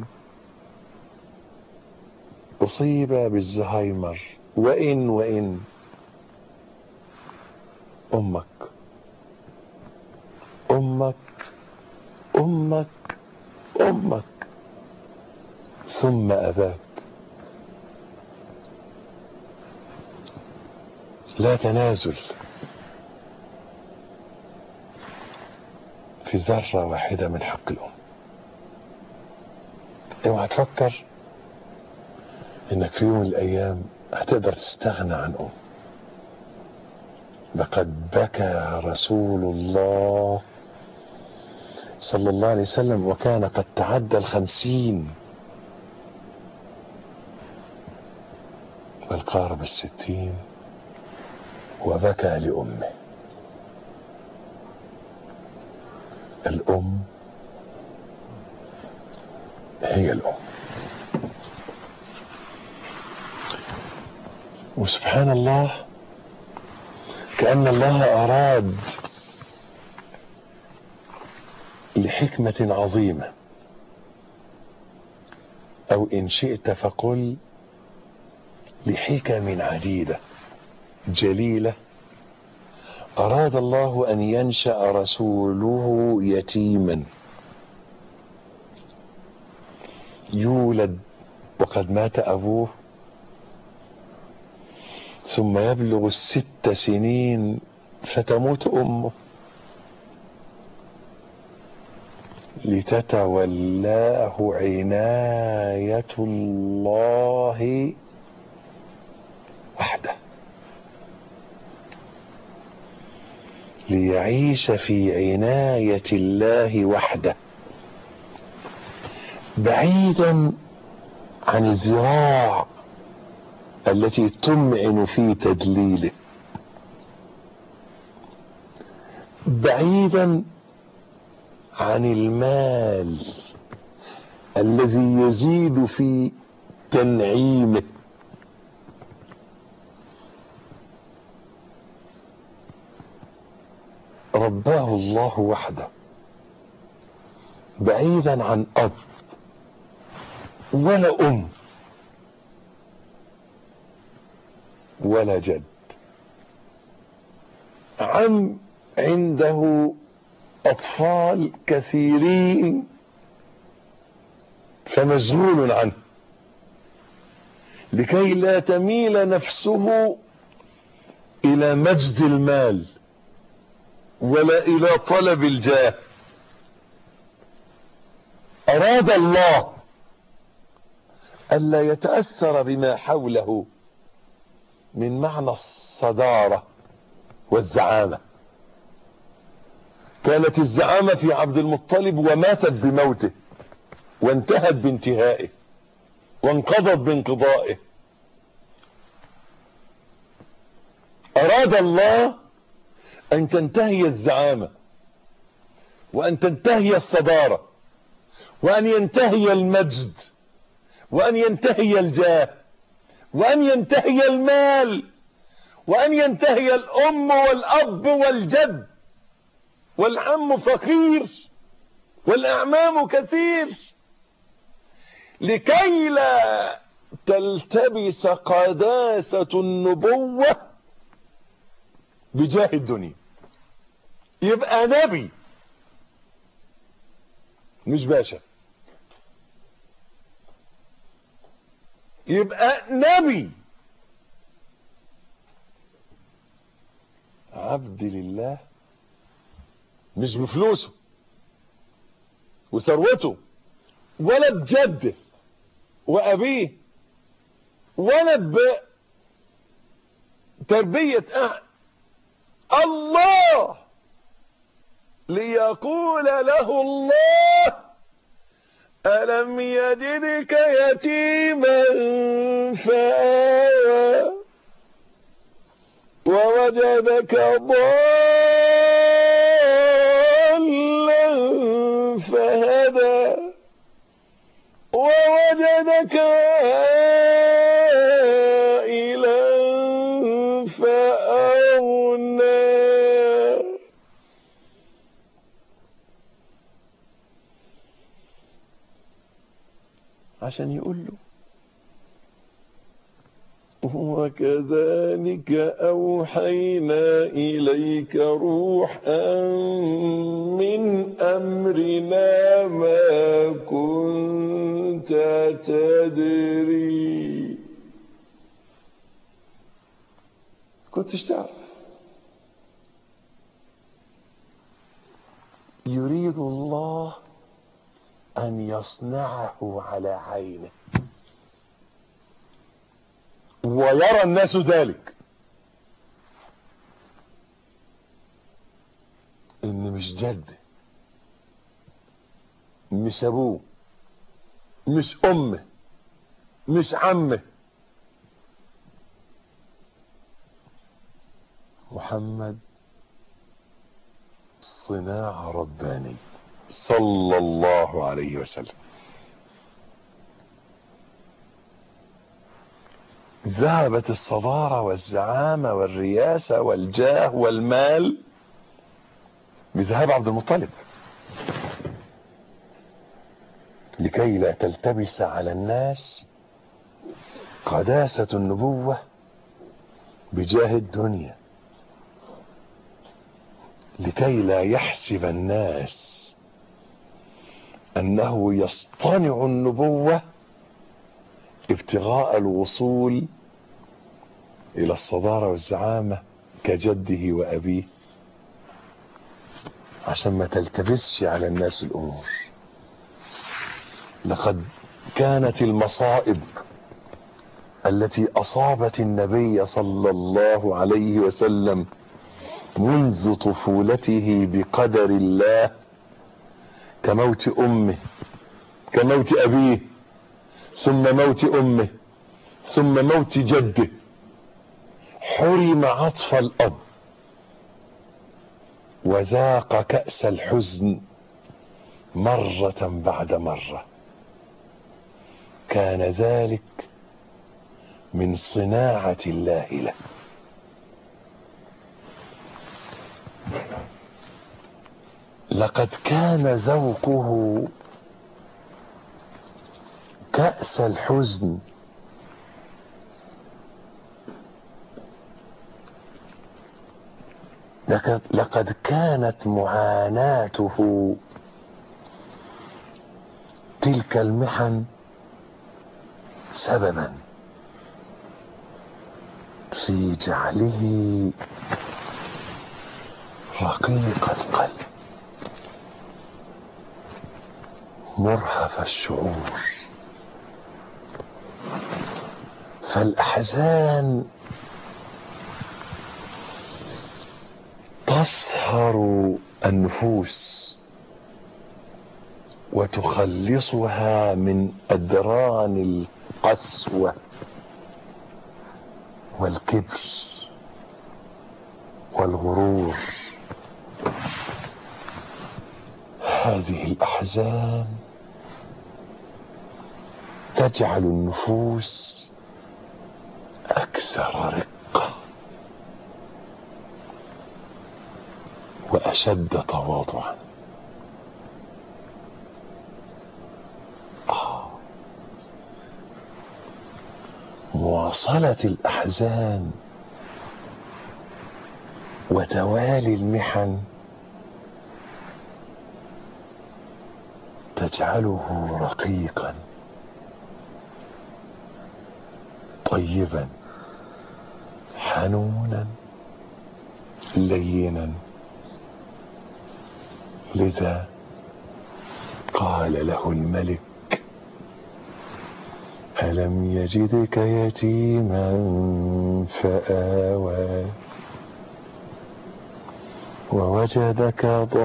Speaker 1: أصيب بالزهايمر وإن وإن أمك أمك أمك أمك ثم أباك لا تنازل في ذرة واحدة من حق الأم اوعى تفكر انك في يوم من الايام هتقدر تستغنى عن ام لقد بكى رسول الله صلى الله عليه وسلم وكان قد تعدى الخمسين بل قارب الستين وبكى لأمه الأم هي الأم وسبحان الله كأن الله أراد لحكمة عظيمة أو إن شئت فقل لحكم عديدة جليلة أراد الله أن ينشأ رسوله يتيما يولد وقد مات أبوه ثم يبلغ الست سنين فتموت أمه لتتولاه عناية الله وحده ليعيش في عناية الله وحده بعيدا عن الذراع التي تمعن في تدليله بعيدا عن المال الذي يزيد في تنعيمه رباه الله وحده بعيدا عن اب ولا ام ولا جد عم عنده اطفال كثيرين فمشغول عنه لكي لا تميل نفسه الى مجد المال ولا الى طلب الجاه اراد الله الا يتاثر بما حوله من معنى الصداره والزعامه كانت الزعامه في عبد المطلب وماتت بموته وانتهت بانتهائه وانقضت بانقضائه اراد الله ان تنتهي الزعامه وان تنتهي الصداره وان ينتهي المجد وان ينتهي الجاه وان ينتهي المال وان ينتهي الام والاب والجد والعم فقير والاعمام كثير لكي لا تلتبس قداسه النبوه بجاه الدنيا يبقى نبي مش باشا يبقى نبي عبد لله مش بفلوسه وثروته ولا بجده وابيه ولا بتربيه أهل الله ليقول له الله ألم يجدك يتيما فآوى ووجدك ضالا فهدى ووجدك عائلا فأغنى عشان يقول له وكذلك أوحينا إليك روحا من أمرنا ما كنت كنت تدري كنتش تعرف يريد الله أن يصنعه على عينه ويرى الناس ذلك ان مش جد مش ابوه مش امه مش عمه محمد صناعة رباني صلى الله عليه وسلم ذهبت الصدارة والزعامة والرياسة والجاه والمال بذهاب عبد المطلب لكي لا تلتبس على الناس قداسة النبوة بجاه الدنيا لكي لا يحسب الناس انه يصطنع النبوة ابتغاء الوصول الى الصدارة والزعامة كجده وابيه عشان ما تلتبسش على الناس الامور لقد كانت المصائب التي اصابت النبي صلى الله عليه وسلم منذ طفولته بقدر الله كموت امه كموت ابيه ثم موت امه ثم موت جده حرم عطف الاب وذاق كأس الحزن مرة بعد مرة كان ذلك من صناعة الله له لقد كان ذوقه كأس الحزن لقد, لقد كانت معاناته تلك المحن سببا في جعله رقيق القلب مرهف الشعور فالاحزان تصهر النفوس وتخلصها من ادران القسوه والكبر والغرور هذه الاحزان تجعل النفوس اكثر رقه واشد تواضعا آه. مواصله الاحزان وتوالي المحن تجعله رقيقا طيبا حنونا لينا لذا قال له الملك ألم يجدك يتيما فآوى ووجدك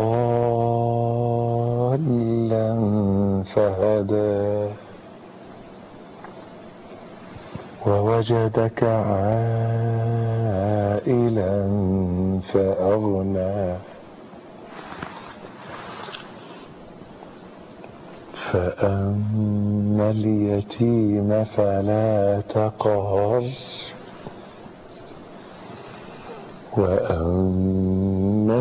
Speaker 1: ضالا فهدى ووجدك عائلا فأغنى فأما اليتيم فلا تقهر وأما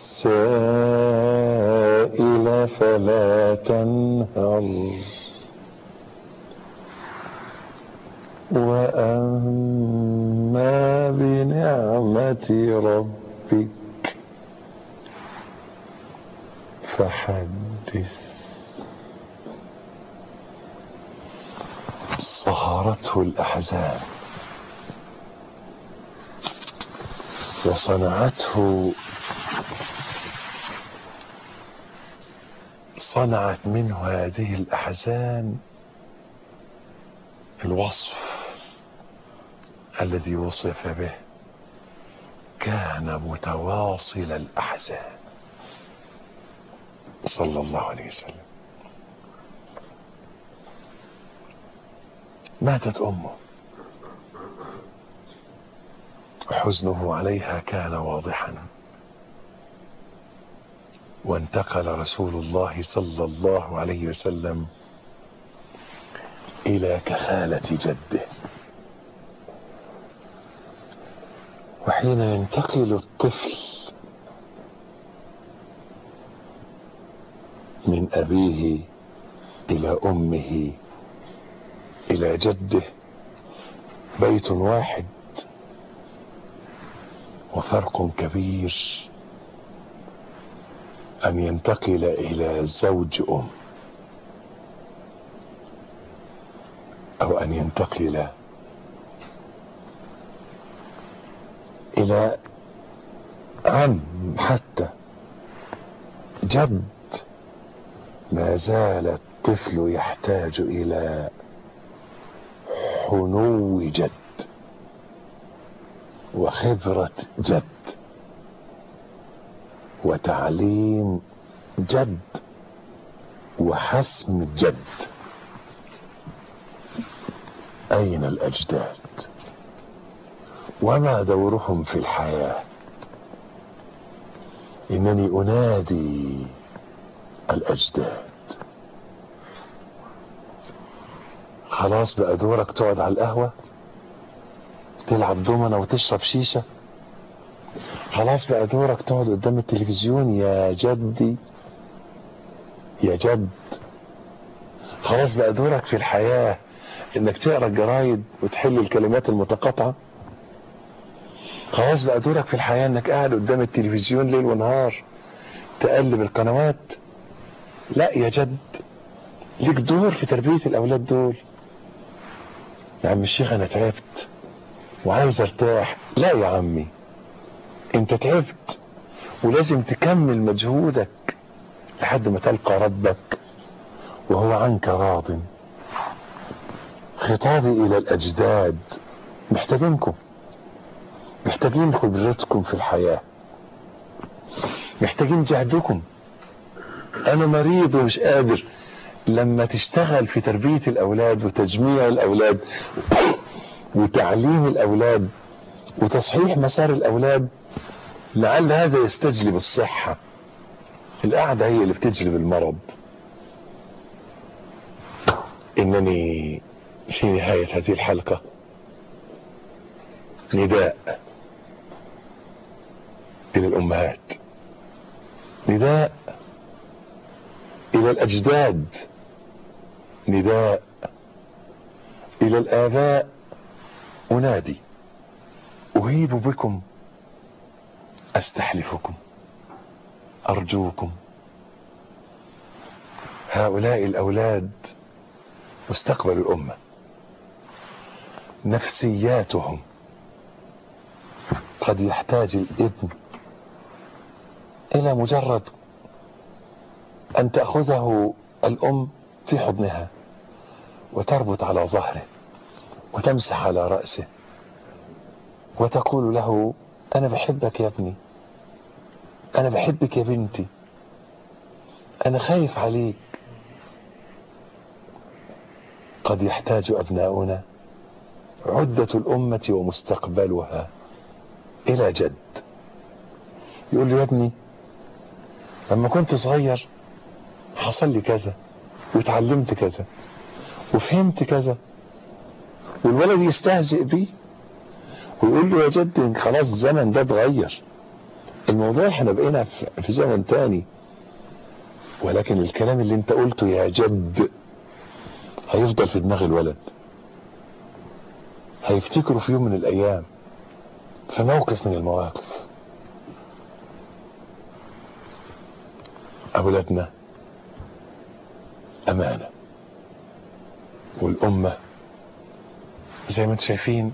Speaker 1: السائل فلا تنهر وأما بنعمة ربك فحدث صهرته الأحزان وصنعته صنعت منه هذه الأحزان الوصف الذي وصف به كان متواصل الأحزان صلى الله عليه وسلم ماتت أمه حزنه عليها كان واضحا وانتقل رسول الله صلى الله عليه وسلم إلى كخالة جده وحين ينتقل الطفل من أبيه إلى أمه إلى جده بيت واحد وفرق كبير أن ينتقل إلى زوج أم أو أن ينتقل إلى عم حتى جد ما زال الطفل يحتاج إلى حنو جد وخبرة جد وتعليم جد وحسم جد أين الأجداد وما دورهم في الحياة إنني أنادي الأجداد خلاص بقى دورك تقعد على القهوة تلعب دومنة وتشرب شيشة خلاص بقى دورك تقعد قدام التلفزيون يا جدي يا جد خلاص بقى دورك في الحياة انك تقرا الجرايد وتحل الكلمات المتقاطعة خلاص بقى دورك في الحياة انك قاعد قدام التلفزيون ليل ونهار تقلب القنوات لا يا جد ليك دور في تربية الاولاد دول يا عم الشيخ انا تعبت وعايز ارتاح لا يا عمي انت تعبت ولازم تكمل مجهودك لحد ما تلقى ربك وهو عنك راض خطابي الى الاجداد محتاجينكم محتاجين خبرتكم في الحياة محتاجين جهدكم انا مريض ومش قادر لما تشتغل في تربية الاولاد وتجميع الاولاد وتعليم الاولاد وتصحيح مسار الاولاد لعل هذا يستجلب الصحة القعدة هي اللي بتجلب المرض انني في نهاية هذه الحلقة نداء الى الامهات نداء الى الاجداد نداء الى الاباء انادي اهيب بكم استحلفكم ارجوكم هؤلاء الاولاد مستقبل الامه نفسياتهم قد يحتاج الابن الى مجرد ان تاخذه الام في حضنها وتربط على ظهره وتمسح على راسه وتقول له انا بحبك يا ابني انا بحبك يا بنتي انا خايف عليك قد يحتاج ابناؤنا عدة الامة ومستقبلها الى جد يقول له يا ابني لما كنت صغير حصل لي كذا واتعلمت كذا وفهمت كذا والولد يستهزئ بيه ويقول له يا جد خلاص الزمن ده اتغير الموضوع احنا بقينا في زمن تاني ولكن الكلام اللي انت قلته يا جد هيفضل في دماغ الولد هيفتكره في يوم من الايام في موقف من المواقف اولادنا امانه والامه زي ما انتم شايفين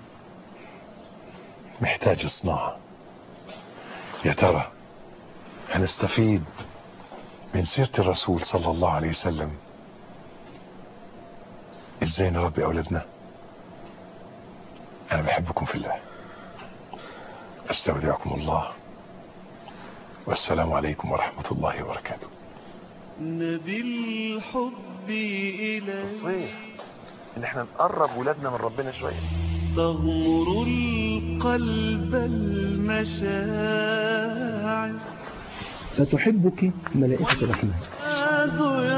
Speaker 1: محتاج صناعة يا ترى هنستفيد من سيرة الرسول صلى الله عليه وسلم ازاي نربي اولادنا انا بحبكم في الله استودعكم الله والسلام عليكم ورحمة الله وبركاته
Speaker 2: نبي الحب إليه
Speaker 1: الصيف ان احنا نقرب ولادنا من ربنا شوية
Speaker 2: تغمر القلب المشاعر
Speaker 3: فتحبك ملائكة الرحمن